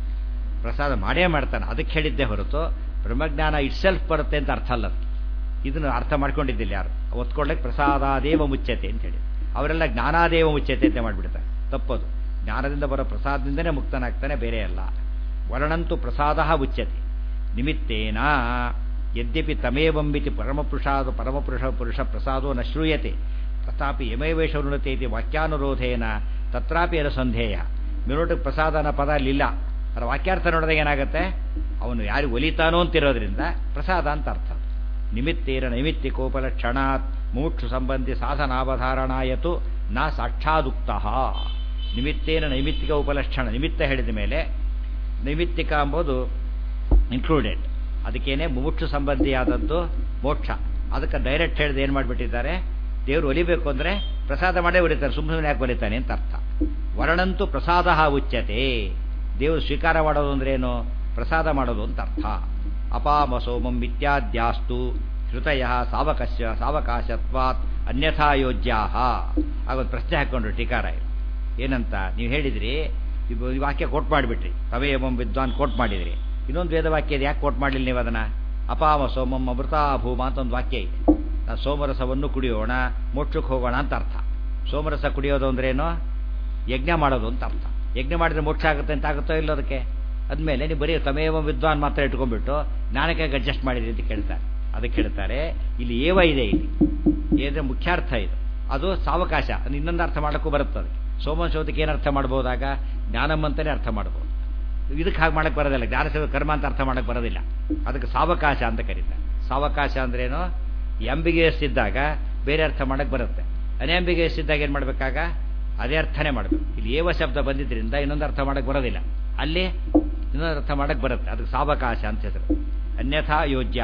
ಪ್ರಸಾದ ಮಾಡೇ ಮಾಡ್ತಾನೆ ಅದಕ್ಕೆ ಹೇಳಿದ್ದೆ ಹೊರತು ಬ್ರಹ್ಮಜ್ಞಾನ ಇಟ್ಸೆಲ್ಫ್ ಬರುತ್ತೆ ಅಂತ ಅರ್ಥ ಅಲ್ಲ ಇದನ್ನು ಅರ್ಥ ಮಾಡ್ಕೊಂಡಿದ್ದಿಲ್ಲ ಯಾರು ಒತ್ಕೊಳ್ಳಕ್ಕೆ ಪ್ರಸಾದಾದೇವ ಮುಚ್ಚತೆ ಅಂತ ಹೇಳಿ ಅವರೆಲ್ಲ ಜ್ಞಾನಾದೇವ ಮುಚ್ಚತೆ ಅಂತ ಮಾಡಿಬಿಡ್ತಾರೆ ತಪ್ಪದು ಜ್ಞಾನದಿಂದ ಬರೋ ಪ್ರಸಾದದಿಂದನೇ ಮುಕ್ತನಾಗ್ತಾನೆ ಬೇರೆ ಅಲ್ಲ ವರ್ಣಂತು ಪ್ರಸಾದ ಉಚ್ಯತೆ ನಿಮಿತ್ತೇನ ಯದ್ಯಪಿ ತಮೇವಂಬಿತಿ ಪರಮಪುರುಷಾದ ಪರಮಪುರುಷ ಪುರುಷ ಪ್ರಸಾದೋ ನ ಶ್ರೂಯತೆ ತಥಾಪಿ ಯಮೇವೇಶ ವೃಣತೆ ಇತಿ ವಾಕ್ಯಾನುರೋಧೇನ ತತ್ರಾಪಿ ಅನುಸಂಧೇಯ ಮಿರೋಟಿಗೆ ಪ್ರಸಾದನ ಪದ ಅಲ್ಲಿಲ್ಲ ಅದರ ವಾಕ್ಯಾರ್ಥ ನೋಡಿದಾಗ ಏನಾಗುತ್ತೆ ಅವನು ಯಾರು ಒಲಿತಾನೋ ಅಂತಿರೋದ್ರಿಂದ ಪ್ರಸಾದ ಅಂತ ಅರ್ಥ ನಿಮಿತ್ತೇನ ನೈಮಿತ್ತಿಕೋಪಲಕ್ಷಣಾತ್ ಮೋಕ್ಷ ಸಂಬಂಧಿ ಸಾಧನಾವಧಾರಣಾಯತು ನ ಸಾಕ್ಷಾದುಕ್ತ ನಿಮಿತ್ತೇನ ನೈಮಿತ್ತಿಕ ಉಪಲಕ್ಷಣ ನಿಮಿತ್ತ ಹೇಳಿದ ಮೇಲೆ ನೈಮಿತ್ತಿಕ ಎಂಬುದು ಇನ್ಕ್ಲೂಡೆಡ್ ಅದಕ್ಕೇನೆ ಮುಮುಕ್ಷು ಸಂಬಂಧಿಯಾದದ್ದು ಮೋಕ್ಷ ಅದಕ್ಕೆ ಡೈರೆಕ್ಟ್ ಹೇಳಿದ ಏನು ಮಾಡಿಬಿಟ್ಟಿದ್ದಾರೆ ದೇವರು ಒಲಿಬೇಕು ಅಂದರೆ ಪ್ರಸಾದ ಮಾಡೇ ಒಲಿತಾರೆ ಸುಮ್ಮನೆ ಯಾಕೆ ಒಲಿತಾನೆ ಅಂತ ಅರ್ಥ ವರ್ಣಂತೂ ಪ್ರಸಾದ ಉಚ್ಯತೆ ದೇವರು ಸ್ವೀಕಾರ ಮಾಡೋದು ಅಂದ್ರೆ ಏನು ಪ್ರಸಾದ ಮಾಡೋದು ಅಂತ ಅರ್ಥ ಅಪಾಮಸೋಮಂ ಇತ್ಯಾದ್ಯಾಸ್ತು ಶ್ರುತಯ ಸಾವಕಸ್ಯ ಸಾವಕಾಶತ್ವಾತ್ ಅನ್ಯಥಾ ಯೋಜ್ಯಾ ಆಗೊಂದು ಪ್ರಶ್ನೆ ಹಾಕೊಂಡ್ರು ಟೀಕಾರ ಏನಂತ ನೀವು ಹೇಳಿದ್ರಿ ಈ ವಾಕ್ಯ ಕೋಟ್ ಮಾಡಿಬಿಟ್ರಿ ತವೇಮಂ ವಿದ್ವಾನ್ ಕೋಟ್ ಮಾಡಿದ್ರಿ ಇನ್ನೊಂದು ವೇದವಾಕ್ಯ ಇದೆ ಯಾಕೆ ಕೋಟ್ ಮಾಡಲಿಲ್ಲ ನೀವು ಅದನ್ನ ಅಪಾಮ ಸೋಮಂ ಅಮೃತಾ ಭೂಮ ಅಂತ ಒಂದು ವಾಕ್ಯ ಇದೆ ನಾವು ಸೋಮರಸವನ್ನು ಕುಡಿಯೋಣ ಮೋಕ್ಷಕ್ಕೆ ಹೋಗೋಣ ಅಂತ ಅರ್ಥ ಸೋಮರಸ ಕುಡಿಯೋದು ಅಂದ್ರೇನು ಯಜ್ಞ ಮಾಡೋದು ಅಂತ ಅರ್ಥ ಯಜ್ಞ ಮಾಡಿದ್ರೆ ಮೋಕ್ಷ ಆಗುತ್ತೆ ಅಂತ ಆಗುತ್ತೋ ಇಲ್ಲ ಅದಕ್ಕೆ ಅದ್ಮೇಲೆ ನೀವು ಬರೀ ತಮೇವ ವಿದ್ವಾನ್ ಮಾತ್ರ ಇಟ್ಕೊಂಡ್ಬಿಟ್ಟು ಜ್ಞಾನಕ್ಕೆ ಅಡ್ಜಸ್ಟ್ ಮಾಡಿದ್ರಿ ಅಂತ ಕೇಳ್ತಾರೆ ಅದಕ್ಕೆ ಹೇಳ್ತಾರೆ ಇಲ್ಲಿ ಏವ ಇದೆ ಇಲ್ಲಿ ಏದ್ರೆ ಮುಖ್ಯಾರ್ಥ ಇದು ಅದು ಸಾವಕಾಶ ಇನ್ನೊಂದು ಅರ್ಥ ಮಾಡೋಕ್ಕೂ ಬರುತ್ತದೆ ಸೋಮ ಶೋಧಕ್ಕೆ ಏನು ಅರ್ಥ ಮಾಡ್ಬೋದಾಗ ಜ್ಞಾನಂ ಅಂತಲೇ ಅರ್ಥ ಮಾಡ್ಬೋದು ಇದಕ್ಕೆ ಹಾಗೆ ಮಾಡಕ್ಕೆ ಬರೋದಿಲ್ಲ ಜ್ಞಾನ ಸೇವೆ ಕರ್ಮ ಅಂತ ಅರ್ಥ ಮಾಡಕ್ಕೆ ಬರೋದಿಲ್ಲ ಅದಕ್ಕೆ ಸಾವಕಾಶ ಅಂತ ಕರೀತಾರೆ ಸಾವಕಾಶ ಅಂದ್ರೇನು ಎಂಬಿಗೆಯಸ್ ಇದ್ದಾಗ ಬೇರೆ ಅರ್ಥ ಮಾಡಕ್ಕೆ ಬರುತ್ತೆ ಅನ್ಯಾಂಬಿಗೆಯಸ್ ಇದ್ದಾಗ ಏನು ಮಾಡಬೇಕಾಗ ಅದೇ ಅರ್ಥನೇ ಮಾಡಬೇಕು ಇಲ್ಲಿ ಏವ ಶಬ್ದ ಬಂದಿದ್ದರಿಂದ ಇನ್ನೊಂದು ಅರ್ಥ ಮಾಡಕ್ಕೆ ಬರೋದಿಲ್ಲ ಅಲ್ಲಿ ಇನ್ನೊಂದು ಅರ್ಥ ಮಾಡಕ್ಕೆ ಬರುತ್ತೆ ಅದಕ್ಕೆ ಸಾವಕಾಶ ಅಂತ ಹೆಸರು ಅನ್ಯಥಾ ಯೋಜ್ಯಾ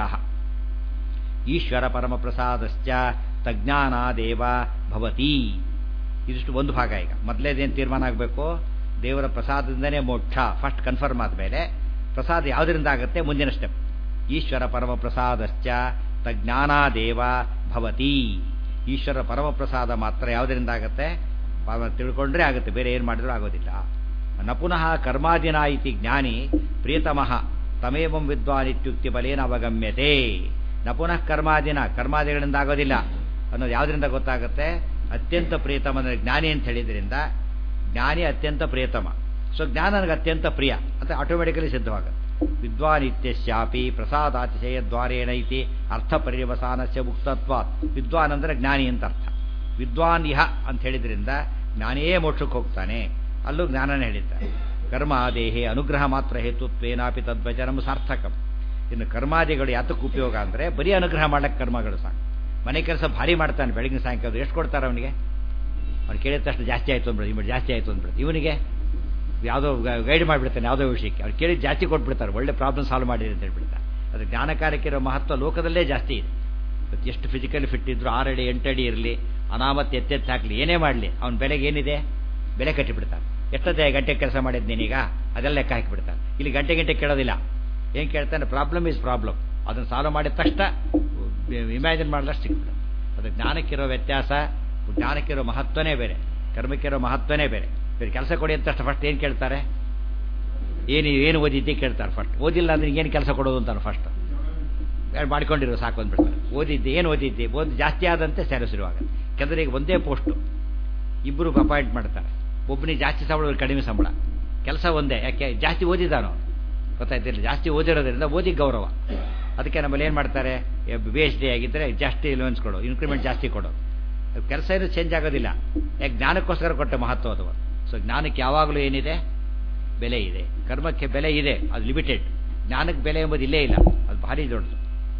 ಈಶ್ವರ ಪರಮಪ್ರಸಾದಶ್ಚ ತಜ್ಞಾನಾದೇವ ಭವತಿ ಇದಿಷ್ಟು ಒಂದು ಭಾಗ ಈಗ ಮೊದಲೇದೇನು ತೀರ್ಮಾನ ಆಗಬೇಕು ದೇವರ ಪ್ರಸಾದದಿಂದನೇ ಮೋಕ್ಷ ಫಸ್ಟ್ ಕನ್ಫರ್ಮ್ ಆದಮೇಲೆ ಪ್ರಸಾದ ಯಾವುದರಿಂದ ಆಗುತ್ತೆ ಮುಂದಿನ ಸ್ಟೆಪ್ ಈಶ್ವರ ಪರಮ ಪ್ರಸಾದಶ್ಚ ತಜ್ಞಾನಾದೇವ ಭವತಿ ಈಶ್ವರ ಪರಮ ಪ್ರಸಾದ ಮಾತ್ರ ಯಾವುದರಿಂದ ಆಗುತ್ತೆ ತಿಳ್ಕೊಂಡ್ರೆ ಆಗುತ್ತೆ ಬೇರೆ ಏನು ಮಾಡಿದ್ರೂ ಆಗೋದಿಲ್ಲ ನ ಪುನಃ ಕರ್ಮಾದಿನ ಇತಿ ಜ್ಞಾನಿ ಪ್ರಿಯತಮಃ ತಮೇವಂ ವಿದ್ವಾನ್ ಇತ್ಯುಕ್ತಿ ಬಲೇನ ಅವಗಮ್ಯತೆ ನ ಪುನಃ ಕರ್ಮಾದಿನ ಕರ್ಮಾದಿಗಳಿಂದ ಆಗೋದಿಲ್ಲ ಅನ್ನೋದು ಯಾವುದರಿಂದ ಗೊತ್ತಾಗುತ್ತೆ ಅತ್ಯಂತ ಪ್ರಿಯತಮ ಅಂದರೆ ಜ್ಞಾನಿ ಅಂತ ಹೇಳಿದ್ರಿಂದ ಜ್ಞಾನಿ ಅತ್ಯಂತ ಪ್ರಿಯತಮ ಸೊ ಜ್ಞಾನ ನನಗೆ ಅತ್ಯಂತ ಪ್ರಿಯ ಅಂತ ಆಟೋಮೆಟಿಕಲಿ ಸಿದ್ಧವಾಗುತ್ತೆ ವಿದ್ವಾನ್ ಇತ್ಯಶ್ಯಾಪಿ ಪ್ರಸಾದಾತಿಶಯ ದ್ವಾರೇಣ ಇತಿ ಅರ್ಥ ಪರಿವಸಾನಸ್ಯ ಮುಕ್ತತ್ವಾತ್ ವಿದ್ವಾನ್ ಅಂದರೆ ಜ್ಞಾನಿ ಅಂತ ಅರ್ಥ ವಿದ್ವಾನ್ ಇಹ ಅಂತ ಹೇಳಿದ್ರಿಂದ ಜ್ಞಾನಿಯೇ ಮೋಕ್ಷಕ್ಕೆ ಹೋಗ್ತಾನೆ ಅಲ್ಲೂ ಜ್ಞಾನನೇ ಹೇಳಿದ್ದಾರೆ ಕರ್ಮ ದೇಹೆ ಅನುಗ್ರಹ ಮಾತ್ರ ಹೇತುತ್ವೇನಾಪಿ ತದ್ವಚನಂ ಸಾರ್ಥಕಂ ಇನ್ನು ಕರ್ಮಾದಿಗಳು ಯಾತಕ್ಕೆ ಉಪಯೋಗ ಅಂದರೆ ಬರೀ ಅನುಗ್ರಹ ಮಾಡಕ್ಕೆ ಕರ್ಮಗಳು ಸಾಕು ಮನೆ ಕೆಲಸ ಭಾರಿ ಮಾಡ್ತಾನೆ ಬೆಳಗಿನ ಸಾಯಂಕಾಲ ಎಷ್ಟು ಕೊಡ್ತಾರೆ ಅವನಿಗೆ ಅವ್ನು ಕೇಳಿದ ತಕ್ಷಣ ಜಾಸ್ತಿ ಆಯಿತು ಅಂದ್ಬಿಡು ಇವ್ನು ಜಾಸ್ತಿ ಆಯಿತು ಅಂದ್ಬಿಡು ಇವನಿಗೆ ಯಾವುದೋ ಗೈಡ್ ಮಾಡಿಬಿಡ್ತಾನೆ ಯಾವುದೋ ವಿಷಯಕ್ಕೆ ಅವ್ರು ಕೇಳಿ ಜಾಸ್ತಿ ಕೊಟ್ಬಿಡ್ತಾರೆ ಒಳ್ಳೆ ಪ್ರಾಬ್ಲಮ್ ಸಾಲ್ವ್ ಮಾಡಿರಿ ಅಂತ ಹೇಳ್ಬಿಡ್ತಾರೆ ಅದು ಜ್ಞಾನಕಾರಕ್ಕಿರೋ ಮಹತ್ವ ಲೋಕದಲ್ಲೇ ಜಾಸ್ತಿ ಇದೆ ಇವತ್ತು ಎಷ್ಟು ಫಿಸಿಕಲಿ ಫಿಟ್ ಇದ್ರು ಆರಡಿ ಎಂಟಡಿ ಇರಲಿ ಅನಾಮತ್ ಎತ್ತೆತ್ತು ಹಾಕಲಿ ಏನೇ ಮಾಡಲಿ ಅವ್ನ ಬೆಲೆಗೆ ಏನಿದೆ ಬೆಲೆ ಕಟ್ಟಿಬಿಡ್ತಾನೆ ಎಷ್ಟೊತ್ತೆ ಗಂಟೆ ಕೆಲಸ ಮಾಡಿದ್ ನೀನೀಗ ಅದೆಲ್ಲ ಲೆಕ್ಕ ಹಾಕಿಬಿಡ್ತಾನೆ ಇಲ್ಲಿ ಗಂಟೆ ಗಂಟೆ ಕೇಳೋದಿಲ್ಲ ಏನು ಕೇಳ್ತಾನೆ ಪ್ರಾಬ್ಲಮ್ ಈಸ್ ಪ್ರಾಬ್ಲಮ್ ಅದನ್ನು ಸಾಲ್ವ್ ಮಾಡಿದ ತಕ್ಷಣ ಇಮ್ಯಾಜಿನ್ ಮಾಡಲಷ್ಟು ಸಿಕ್ಬಿಡ ಅದು ಜ್ಞಾನಕ್ಕಿರೋ ವ್ಯತ್ಯಾಸ ಜ್ಞಾನಕ್ಕಿರೋ ಮಹತ್ವನೇ ಬೇರೆ ಕರ್ಮಕ್ಕಿರೋ ಮಹತ್ವನೇ ಬೇರೆ ಬೇರೆ ಕೆಲಸ ಕೊಡಿ ಅಂತ ತಕ್ಷಣ ಫಸ್ಟ್ ಏನು ಕೇಳ್ತಾರೆ ಏನು ಏನು ಓದಿದ್ದೆ ಕೇಳ್ತಾರೆ ಫಸ್ಟ್ ಓದಿಲ್ಲ ಅಂದ್ರೆ ಏನು ಕೆಲಸ ಕೊಡೋದು ಅಂತಾನೆ ಫಸ್ಟ್ ಮಾಡ್ಕೊಂಡಿರೋ ಸಾಕು ಅಂದ್ಬಿಡ್ತಾರೆ ಓದಿದ್ದೆ ಏನು ಓದಿದ್ದೆ ಓದಿ ಜಾಸ್ತಿ ಆದಂತೆ ಸ್ಯಾಲರಿ ಶುರುವಾಗುತ್ತೆ ಯಾಕಂದ್ರೆ ಈಗ ಒಂದೇ ಪೋಸ್ಟು ಇಬ್ಬರು ಅಪಾಯಿಂಟ್ ಮಾಡ್ತಾರೆ ಒಬ್ಬನಿಗೆ ಜಾಸ್ತಿ ಸಂಬಳ ಕಡಿಮೆ ಸಂಬಳ ಕೆಲಸ ಒಂದೇ ಯಾಕೆ ಜಾಸ್ತಿ ಓದಿದಾನೋ ಗೊತ್ತಾಯ್ತಿಲ್ಲ ಜಾಸ್ತಿ ಓದಿರೋದ್ರಿಂದ ಓದಿ ಗೌರವ ಅದಕ್ಕೆ ನಮ್ಮಲ್ಲಿ ಏನು ಮಾಡ್ತಾರೆ ಬಿ ಎಚ್ ಡಿ ಆಗಿದ್ದರೆ ಜಾಸ್ತಿ ಇಲೆವೆನ್ಸ್ ಕೊಡು ಇನ್ಕ್ರಿಮೆಂಟ್ ಜಾಸ್ತಿ ಕೊಡು ಕೆಲಸ ಏನು ಚೇಂಜ್ ಆಗೋದಿಲ್ಲ ಯಾಕೆ ಜ್ಞಾನಕ್ಕೋಸ್ಕರ ಕೊಟ್ಟ ಮಹತ್ವ ಅದು ಸೊ ಜ್ಞಾನಕ್ಕೆ ಯಾವಾಗಲೂ ಏನಿದೆ ಬೆಲೆ ಇದೆ ಕರ್ಮಕ್ಕೆ ಬೆಲೆ ಇದೆ ಅದು ಲಿಮಿಟೆಡ್ ಜ್ಞಾನಕ್ಕೆ ಬೆಲೆ ಎಂಬುದು ಇಲ್ಲೇ ಇಲ್ಲ ಅದು ಭಾರಿ ದೊಡ್ಡದು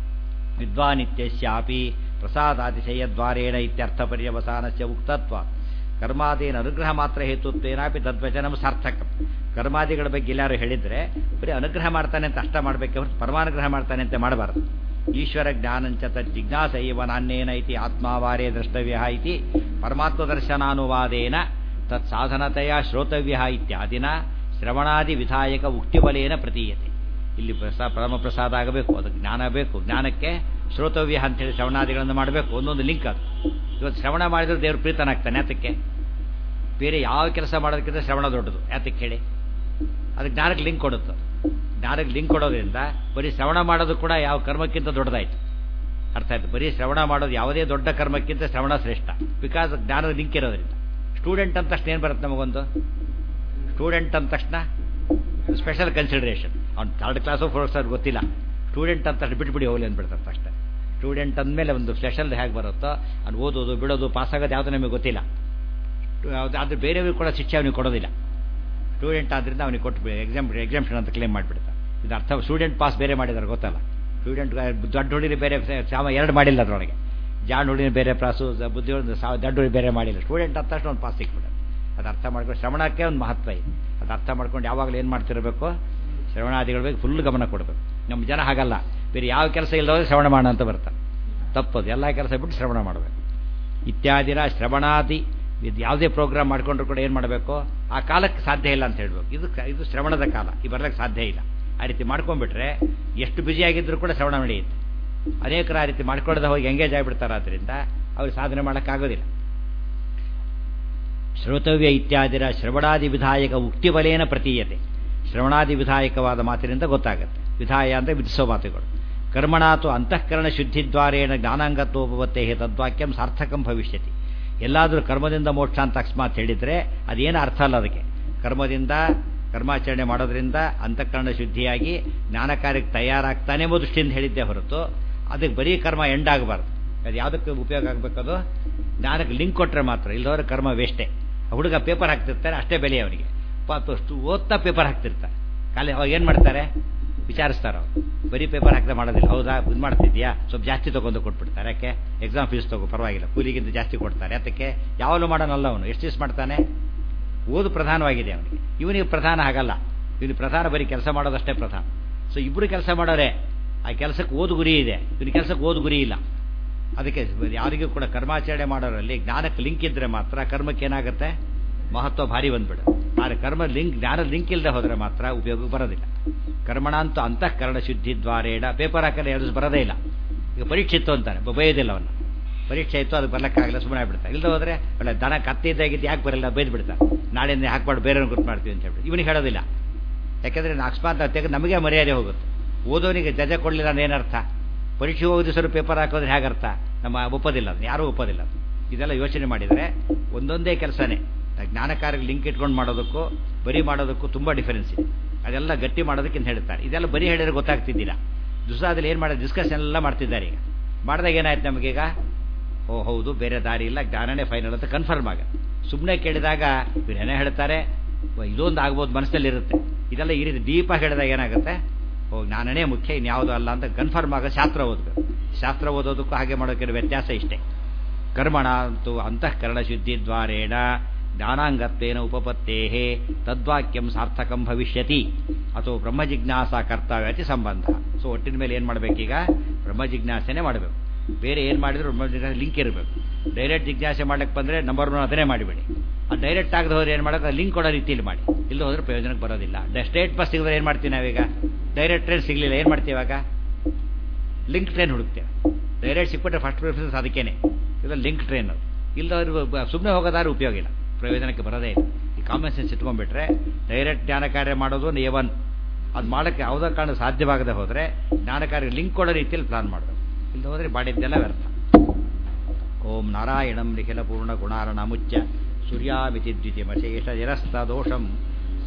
ವಿದ್ವಾನಿತ್ಯಶ್ಯಾಪಿ ಪ್ರಸಾದಾತಿಶಯದ್ವಾರೇಣ ಇತ್ಯರ್ಥ ಪರ್ಯವಸಾನಸ್ಯ ಉಕ್ತತ್ವ ಕರ್ಮಾದೀನ ಅನುಗ್ರಹ ಮಾತ್ರ ಹೇತುತ್ವೇನಾಪಿ ತದ್ವಚನಂ ಸಾರ್ಥಕ ಕರ್ಮಾದಿಗಳ ಬಗ್ಗೆ ಎಲ್ಲಾರು ಹೇಳಿದ್ರೆ ಬರೀ ಅನುಗ್ರಹ ಮಾಡ್ತಾನೆ ಅಂತ ಅಷ್ಟ ಮಾಡಬೇಕೆ ಹೊರತು ಪರಮಾನುಗ್ರಹ ಮಾಡ್ತಾನೆ ಅಂತ ಮಾಡಬಾರದು ಈಶ್ವರ ಜ್ಞಾನಂಚ ತದ್ ಜಿಜ್ಞಾಸ ಇವ ನಾನೇನ ಇತಿ ಆತ್ಮಾವಾರೇ ದ್ರಷ್ಟವ್ಯ ಇತಿ ಪರಮಾತ್ಮ ದರ್ಶನಾನುವಾದೇನ ತತ್ ಸಾಧನತೆಯ ಶ್ರೋತವ್ಯ ಇತ್ಯಾದಿನ ಶ್ರವಣಾದಿ ವಿಧಾಯಕ ಉಕ್ತಿಬಲೇನ ಪ್ರತೀಯತೆ ಇಲ್ಲಿ ಪ್ರಸಾ ಪರಮ ಪ್ರಸಾದ ಆಗಬೇಕು ಅದು ಜ್ಞಾನ ಬೇಕು ಜ್ಞಾನಕ್ಕೆ ಶ್ರೋತವ್ಯ ಅಂತೇಳಿ ಶ್ರವಣಾದಿಗಳನ್ನು ಮಾಡಬೇಕು ಒಂದೊಂದು ಲಿಂಕ್ ಅದು ಇವತ್ತು ಶ್ರವಣ ಮಾಡಿದ್ರೆ ದೇವ್ರು ಪ್ರೀತನಾಗ್ತಾನೆ ಯಾತಕ್ಕೆ ಬೇರೆ ಯಾವ ಕೆಲಸ ಮಾಡೋದಕ್ಕಿಂತ ಶ್ರವಣ ದೊಡ್ಡದು ಯಾತಕ್ಕೆ ಹೇಳಿ ಅದು ಜ್ಞಾನಕ್ಕೆ ಲಿಂಕ್ ಕೊಡುತ್ತೆ ಜ್ಞಾನಕ್ಕೆ ಲಿಂಕ್ ಕೊಡೋದ್ರಿಂದ ಬರೀ ಶ್ರವಣ ಮಾಡೋದು ಕೂಡ ಯಾವ ಕರ್ಮಕ್ಕಿಂತ ದೊಡ್ಡದಾಯ್ತು ಅರ್ಥ ಆಯ್ತು ಬರೀ ಶ್ರವಣ ಮಾಡೋದು ಯಾವುದೇ ದೊಡ್ಡ ಕರ್ಮಕ್ಕಿಂತ ಶ್ರವಣ ಶ್ರೇಷ್ಠ ಬಿಕಾಸ್ ಜ್ಞಾನದ ಲಿಂಕ್ ಇರೋದ್ರಿಂದ ಸ್ಟೂಡೆಂಟ್ ಅಂದ ತಕ್ಷಣ ಏನು ಬರುತ್ತೆ ನಮಗೊಂದು ಸ್ಟೂಡೆಂಟ್ ಅಂದ ತಕ್ಷಣ ಸ್ಪೆಷಲ್ ಕನ್ಸಿಡರೇಷನ್ ಅವ್ನು ಥರ್ಡ್ ಕ್ಲಾಸು ಫೋರ್ತ್ ಕ್ಲಾಸ್ ಗೊತ್ತಿಲ್ಲ ಸ್ಟೂಡೆಂಟ್ ಅಂತ ಬಿಟ್ಬಿಡಿ ಹೋಗ್ಲಿ ಅಂದ್ಬಿಡ್ತಾರೆ ಅಷ್ಟೇ ಸ್ಟೂಡೆಂಟ್ ಅಂದಮೇಲೆ ಒಂದು ಸ್ಪೆಷಲ್ ಹೇಗೆ ಬರುತ್ತೋ ಅವ್ನು ಓದೋದು ಬಿಡೋದು ಪಾಸ್ ಆಗೋದು ಯಾವುದು ನಮಗೆ ಗೊತ್ತಿಲ್ಲ ಆದರೆ ಬೇರೆಯವ್ರಿಗೆ ಕೂಡ ಶಿಕ್ಷೆ ಅವನಿಗೆ ಕೊಡೋದಿಲ್ಲ ಸ್ಟೂಡೆಂಟ್ ಆದ್ದರಿಂದ ಅವನಿಗೆ ಕೊಟ್ಟು ಎಕ್ಸಾಮ್ ಎಕ್ಸಾಮ್ಷನ್ ಅಂತ ಕ್ಲೇಮ್ ಮಾಡಿಬಿಡ್ತಾರೆ ಇದು ಅರ್ಥ ಸ್ಟೂಡೆಂಟ್ ಪಾಸ್ ಬೇರೆ ಮಾಡಿದ್ದಾರೆ ಗೊತ್ತಲ್ಲ ಸ್ಟೂಡೆಂಟ್ ದೊಡ್ಡ ಹುಡುಗಿ ಬೇರೆ ಸಾಮ ಎರಡು ಮಾಡಿಲ್ಲ ಅದರೊಳಗೆ ಜಾಣ ಹುಡುಗಿನ ಬೇರೆ ಪ್ರಾಸು ಬುದ್ಧಿ ದೊಡ್ಡ ಹುಡುಗಿ ಬೇರೆ ಮಾಡಿಲ್ಲ ಸ್ಟೂಡೆಂಟ್ ಅಂತ ತಕ್ಷಣ ಒಂದು ಪಾಸ್ ಸಿಕ್ಬಿಡುತ್ತೆ ಅದು ಅರ್ಥ ಮಾಡ್ಕೊಂಡು ಶ್ರವಣಕ್ಕೆ ಒಂದು ಮಹತ್ವ ಇದೆ ಅದು ಅರ್ಥ ಮಾಡ್ಕೊಂಡು ಯಾವಾಗಲೂ ಏನು ಮಾಡ್ತಿರಬೇಕು ಶ್ರವಣಾದಿಗಳ ಬಗ್ಗೆ ಫುಲ್ ಗಮನ ಕೊಡಬೇಕು ನಮ್ಮ ಜನ ಹಾಗಲ್ಲ ಬೇರೆ ಯಾವ ಕೆಲಸ ಇಲ್ಲದವ್ರೆ ಶ್ರವಣ ಮಾಡೋಣ ಅಂತ ಬರ್ತಾರೆ ತಪ್ಪದು ಎಲ್ಲ ಕೆಲಸ ಬಿಟ್ಟು ಶ್ರವಣ ಮಾಡಬೇಕು ಇತ್ಯಾದಿನ ಶ್ರವಣಾದಿ ಇದು ಯಾವುದೇ ಪ್ರೋಗ್ರಾಮ್ ಮಾಡ್ಕೊಂಡ್ರು ಕೂಡ ಏನು ಮಾಡಬೇಕು ಆ ಕಾಲಕ್ಕೆ ಸಾಧ್ಯ ಇಲ್ಲ ಅಂತ ಹೇಳ್ಬೇಕು ಇದು ಇದು ಶ್ರವಣದ ಕಾಲ ಈ ಬರ್ಲಿಕ್ಕೆ ಸಾಧ್ಯ ಇಲ್ಲ ಆ ರೀತಿ ಮಾಡ್ಕೊಂಡ್ಬಿಟ್ರೆ ಎಷ್ಟು ಬ್ಯುಸಿಯಾಗಿದ್ದರೂ ಕೂಡ ಶ್ರವಣ ನಡೆಯುತ್ತೆ ಅನೇಕರು ಆ ರೀತಿ ಮಾಡ್ಕೊಳ್ಳದೆ ಹೋಗಿ ಎಂಗೇಜ್ ಆಗಿಬಿಡ್ತಾರೆ ಆದ್ದರಿಂದ ಅವ್ರಿಗೆ ಸಾಧನೆ ಮಾಡೋಕ್ಕಾಗೋದಿಲ್ಲ ಶ್ರೋತವ್ಯ ಇತ್ಯಾದಿರ ಶ್ರವಣಾದಿ ವಿಧಾಯಕ ಉಕ್ತಿಬಲೇನ ಪ್ರತೀಯತೆ ಶ್ರವಣಾದಿ ವಿಧಾಯಕವಾದ ಮಾತಿನಿಂದ ಗೊತ್ತಾಗುತ್ತೆ ವಿಧಾಯ ಅಂದರೆ ವಿಧಿಸೋ ಮಾತುಗಳು ಕರ್ಮಣಾತು ಅಂತಃಕರಣ ಶುದ್ಧಿದ್ವಾರೇಣ ಜ್ಞಾನಾಂಗತ್ವೋಪತ್ತೇ ತದ್ವಾಕ್ಯಂ ಸಾರ್ಥಕಂ ಭವಿಷ್ಯತಿ ಎಲ್ಲಾದರೂ ಕರ್ಮದಿಂದ ಮೋಕ್ಷ ಅಂತ ಅಕಸ್ಮಾತ್ ಹೇಳಿದರೆ ಅದೇನು ಅರ್ಥ ಅಲ್ಲ ಅದಕ್ಕೆ ಕರ್ಮದಿಂದ ಕರ್ಮಾಚರಣೆ ಮಾಡೋದ್ರಿಂದ ಅಂತಃಕರಣ ಶುದ್ಧಿಯಾಗಿ ಜ್ಞಾನ ಕಾರ್ಯಕ್ಕೆ ತಯಾರಾಗ್ತಾನೆ ಎಂಬ ದೃಷ್ಟಿಯಿಂದ ಹೇಳಿದ್ದೆ ಹೊರತು ಅದಕ್ಕೆ ಬರೀ ಕರ್ಮ ಎಂಡ್ ಆಗಬಾರ್ದು ಅದು ಯಾವುದಕ್ಕೆ ಉಪಯೋಗ ಆಗಬೇಕದು ಜ್ಞಾನಕ್ಕೆ ಲಿಂಕ್ ಕೊಟ್ಟರೆ ಮಾತ್ರ ಇಲ್ಲದವ್ರ ಕರ್ಮ ವೇಸ್ಟೇ ಹುಡುಗ ಪೇಪರ್ ಹಾಕ್ತಿರ್ತಾರೆ ಅಷ್ಟೇ ಬೆಲೆ ಅವನಿಗೆ ಪಾಪ ಅಷ್ಟು ಓದ್ತಾ ಪೇಪರ್ ಹಾಕ್ತಿರ್ತಾರೆ ಕಾಲಿ ಅವಾಗ ಏನು ಮಾಡ್ತಾರೆ ವಿಚಾರಿಸ್ತಾರೆ ಅವ್ರು ಬರೀ ಪೇಪರ್ ಹಾಕದೆ ಮಾಡೋದಿಲ್ಲ ಹೌದಾ ಇದು ಮಾಡ್ತಿದ್ಯಾ ಸ್ವಲ್ಪ ಜಾಸ್ತಿ ತೊಗೊಂಡು ಕೊಟ್ಬಿಡ್ತಾರೆ ಯಾಕೆ ಎಕ್ಸಾಮ್ ಫೀಸ್ ತಗೋ ಪರವಾಗಿಲ್ಲ ಕೂಲಿಗಿಂತ ಜಾಸ್ತಿ ಕೊಡ್ತಾರೆ ಅದಕ್ಕೆ ಯಾವಾಗಲೂ ಮಾಡೋನಲ್ಲ ಅವನು ಎಷ್ಟು ದಿವಸ ಮಾಡ್ತಾನೆ ಓದು ಪ್ರಧಾನವಾಗಿದೆ ಅವನಿಗೆ ಇವನಿಗೆ ಪ್ರಧಾನ ಆಗಲ್ಲ ಇವನಿಗೆ ಪ್ರಧಾನ ಬರೀ ಕೆಲಸ ಮಾಡೋದಷ್ಟೇ ಪ್ರಧಾನ ಸೊ ಇಬ್ಬರು ಕೆಲಸ ಮಾಡೋರೆ ಆ ಕೆಲಸಕ್ಕೆ ಓದು ಗುರಿ ಇದೆ ಇವನ ಕೆಲಸಕ್ಕೆ ಓದು ಗುರಿ ಇಲ್ಲ ಅದಕ್ಕೆ ಯಾರಿಗೂ ಕೂಡ ಕರ್ಮಾಚರಣೆ ಮಾಡೋರಲ್ಲಿ ಜ್ಞಾನಕ್ಕೆ ಲಿಂಕ್ ಇದ್ದರೆ ಮಾತ್ರ ಕರ್ಮಕ್ಕೆ ಏನಾಗುತ್ತೆ ಮಹತ್ವ ಭಾರಿ ಬಂದ್ಬಿಡು ಆದರೆ ಕರ್ಮ ಲಿಂಕ್ ಜ್ಞಾನ ಲಿಂಕ್ ಇಲ್ಲದೆ ಹೋದರೆ ಮಾತ್ರ ಉಪಯೋಗಕ್ಕೆ ಬರೋದಿಲ್ಲ ಕರ್ಮಣಾಂತು ಅಂತಃಕರಣ ಶುದ್ಧಿ ದ್ವಾರೇಣ ಪೇಪರ್ ಹಾಕಲು ಎರಡು ಬರೋದೇ ಇಲ್ಲ ಈಗ ಪರೀಕ್ಷೆ ಇತ್ತು ಅಂತಾನೆ ಬೈಯೋದಿಲ್ಲ ಅವನ್ನ ಪರೀಕ್ಷೆ ಇತ್ತು ಅದು ಬರ್ಲಿಕ್ಕಾಗಲ್ಲ ಸುಮ್ಮನೆ ಆಗ್ಬಿಡ್ತಾರೆ ಇಲ್ಲದೆ ಹೋದರೆ ಒಳ್ಳೆ ದನ ಕತ್ತೆ ಇದ್ದಾಗಿದ್ದು ಯಾಕೆ ಬರಲ್ಲ ಬೈದು ಬಿಡ್ತಾರೆ ನಾಳೆಯಿಂದ ಹಾಕ್ಬಾರ್ದು ಬೇರೆಯವ್ರನ್ನ ಗುರುತು ಮಾಡ್ತೀವಿ ಅಂತ ಹೇಳ್ಬಿಟ್ಟು ಇವನಿಗೆ ಹೇಳೋದಿಲ್ಲ ಯಾಕೆಂದರೆ ಅಕಸ್ಮಾತ್ ತೆಗೆದು ನಮಗೆ ಮರ್ಯಾದೆ ಹೋಗುತ್ತೆ ಓದೋನಿಗೆ ಜಜೆ ಕೊಡಲಿಲ್ಲ ಏನರ್ಥ ಪರೀಕ್ಷೆ ಹೋಗಿದ್ದು ಸರ್ ಪೇಪರ್ ಹಾಕೋದ್ರೆ ಹೇಗರ್ಥ ನಮ್ಮ ಒಪ್ಪೋದಿಲ್ಲ ಅದನ್ನ ಯಾರೂ ಒಪ್ಪೋದಿಲ್ಲ ಇದೆಲ್ಲ ಯೋಚನೆ ಮಾಡಿದರೆ ಒಂದೊಂದೇ ಕೆಲಸನೇ ಜ್ಞಾನ ಕಾರ್ಯಕ್ಕೆ ಲಿಂಕ್ ಇಟ್ಕೊಂಡು ಮಾಡೋದಕ್ಕೂ ಬರೀ ಮಾಡೋದಕ್ಕೂ ತುಂಬ ಡಿಫರೆನ್ಸ್ ಇದೆ ಅದೆಲ್ಲ ಗಟ್ಟಿ ಮಾಡೋದಕ್ಕೆ ಅಂತ ಹೇಳ್ತಾರೆ ಇದೆಲ್ಲ ಬರೀ ಹೇಳಿದ್ರೆ ಗೊತ್ತಾಗ್ತಿದ್ದಿಲ್ಲ ದುಸಾದಲ್ಲಿ ಏನು ಮಾಡೋದು ಡಿಸ್ಕಷನ್ ಎಲ್ಲ ಮಾಡ್ತಿದ್ದಾರೆ ಈಗ ಮಾಡಿದಾಗ ಏನಾಯ್ತು ನಮಗೀಗ ಓ ಹೌದು ಬೇರೆ ದಾರಿ ಇಲ್ಲ ಜ್ಞಾನನೇ ಫೈನಲ್ ಅಂತ ಕನ್ಫರ್ಮ್ ಆಗ ಸುಮ್ಮನೆ ಕೇಳಿದಾಗ ಇವ್ರು ಏನೇ ಹೇಳ್ತಾರೆ ಇದೊಂದು ಆಗ್ಬೋದು ಮನಸ್ಸಲ್ಲಿ ಇರುತ್ತೆ ಇದೆಲ್ಲ ಈ ರೀತಿ ಡೀಪಾಗಿ ಹೇಳಿದಾಗ ಏನಾಗುತ್ತೆ ಹೋಗಿ ನಾನೇ ಮುಖ್ಯ ಇನ್ಯಾವುದೂ ಅಲ್ಲ ಅಂತ ಕನ್ಫರ್ಮ್ ಆಗ ಶಾಸ್ತ್ರ ಓದಬೇಕು ಶಾಸ್ತ್ರ ಓದೋದಕ್ಕೂ ಹಾಗೆ ಮಾಡೋಕ್ಕಿರೋ ವ್ಯತ್ಯಾಸ ಇಷ್ಟೇ ಕರ್ಮಣ ಅಂತೂ ಅಂತಃಕರಣ ಶುದ್ಧಿ ದ್ವಾರೇಣ ಜ್ಞಾನಾಂಗತ್ವೇನ ಉಪಪತ್ತೇ ತದ್ವಾಕ್ಯಂ ಸಾರ್ಥಕಂ ಭವಿಷ್ಯತಿ ಅಥವಾ ಬ್ರಹ್ಮ ಜಿಜ್ಞಾಸಾ ಕರ್ತವ್ಯ ಅತಿ ಸಂಬಂಧ ಸೊ ಒಟ್ಟಿನ ಮೇಲೆ ಏನು ಮಾಡಬೇಕೀಗ ಬ್ರಹ್ಮ ಜಿಜ್ಞಾಸೆನೇ ಮಾಡಬೇಕು ಬೇರೆ ಏನು ಮಾಡಿದ್ರು ಬ್ರಹ್ಮ ಜಿಜ್ಞಾಸೆ ಲಿಂಕ್ ಇರಬೇಕು ಡೈರೆಕ್ಟ್ ಜಿಜ್ಞಾಸೆ ಮಾಡಕ್ಕೆ ಬಂದರೆ ನಂಬರ್ ಒನ್ ಅದನ್ನೇ ಮಾಡಿಬಿಡಿ ಆ ಡೈರೆಕ್ಟ್ ಆಗದೆ ಹೋದ್ರೆ ಏನು ಮಾಡೋಕೆ ಲಿಂಕ್ ಕೊಡೋ ರೀತಿಯಲ್ಲಿ ಮಾಡಿ ಇಲ್ಲ ಹೋದ್ರೆ ಪ್ರಯೋಜನಕ್ಕೆ ಬರೋದಿಲ್ಲ ಸ್ಟೇಟ್ ಬಸ್ ಸಿಗಿದ್ರೆ ಏನು ಮಾಡ್ತೀವಿ ನಾವೀಗ ಡೈರೆಕ್ಟ್ ಟ್ರೈನ್ ಸಿಗಲಿಲ್ಲ ಏನು ಮಾಡ್ತೀವಿ ಇವಾಗ ಲಿಂಕ್ ಟ್ರೈನ್ ಹುಡುಕ್ತೇವೆ ಡೈರೆಕ್ಟ್ ಸಿಕ್ಬಿಟ್ರೆ ಫಸ್ಟ್ ಪ್ರಿಫರೆನ್ಸ್ ಅದಕ್ಕೇನೆ ಇದು ಲಿಂಕ್ ಟ್ರೈನ್ ಅದು ಇಲ್ಲದವ್ರು ಸುಮ್ಮನೆ ಹೋಗೋದಾದ್ರೆ ಉಪಯೋಗ ಇಲ್ಲ ಪ್ರಯೋಜನಕ್ಕೆ ಬರೋದೇ ಇಲ್ಲ ಈ ಕಾಮನ್ ಸೆನ್ಸ್ ಇಟ್ಕೊಂಡ್ಬಿಟ್ರೆ ಡೈರೆಕ್ಟ್ ಜ್ಞಾನ ಕಾರ್ಯ ಮಾಡೋದು ನೇವನ್ ಅದು ಮಾಡೋಕ್ಕೆ ಯಾವುದೋ ಕಾರಣ ಸಾಧ್ಯವಾಗದೆ ಹೋದರೆ ಜ್ಞಾನ ಕಾರ್ಯ ಲಿಂಕ್ ಕೊಡೋ ರೀತಿಯಲ್ಲಿ ಪ್ಲಾನ್ ಮಾಡಬೇಕು ಇಲ್ಲ ಹೋದರೆ ಮಾಡಿದ್ದೆಲ್ಲ ವ್ಯರ್ಥ ಓಂ ನಾರಾಯಣಂ ನಿಖಿಲ ಪೂರ್ಣ ಗುಣಾರಣ ಮುಚ್ಚ ಸೂರ್ಯಾಮಿತಿ ದ್ವಿತೀಯಮಶೇಷ ಜರಸ್ತ ದೋಷಂ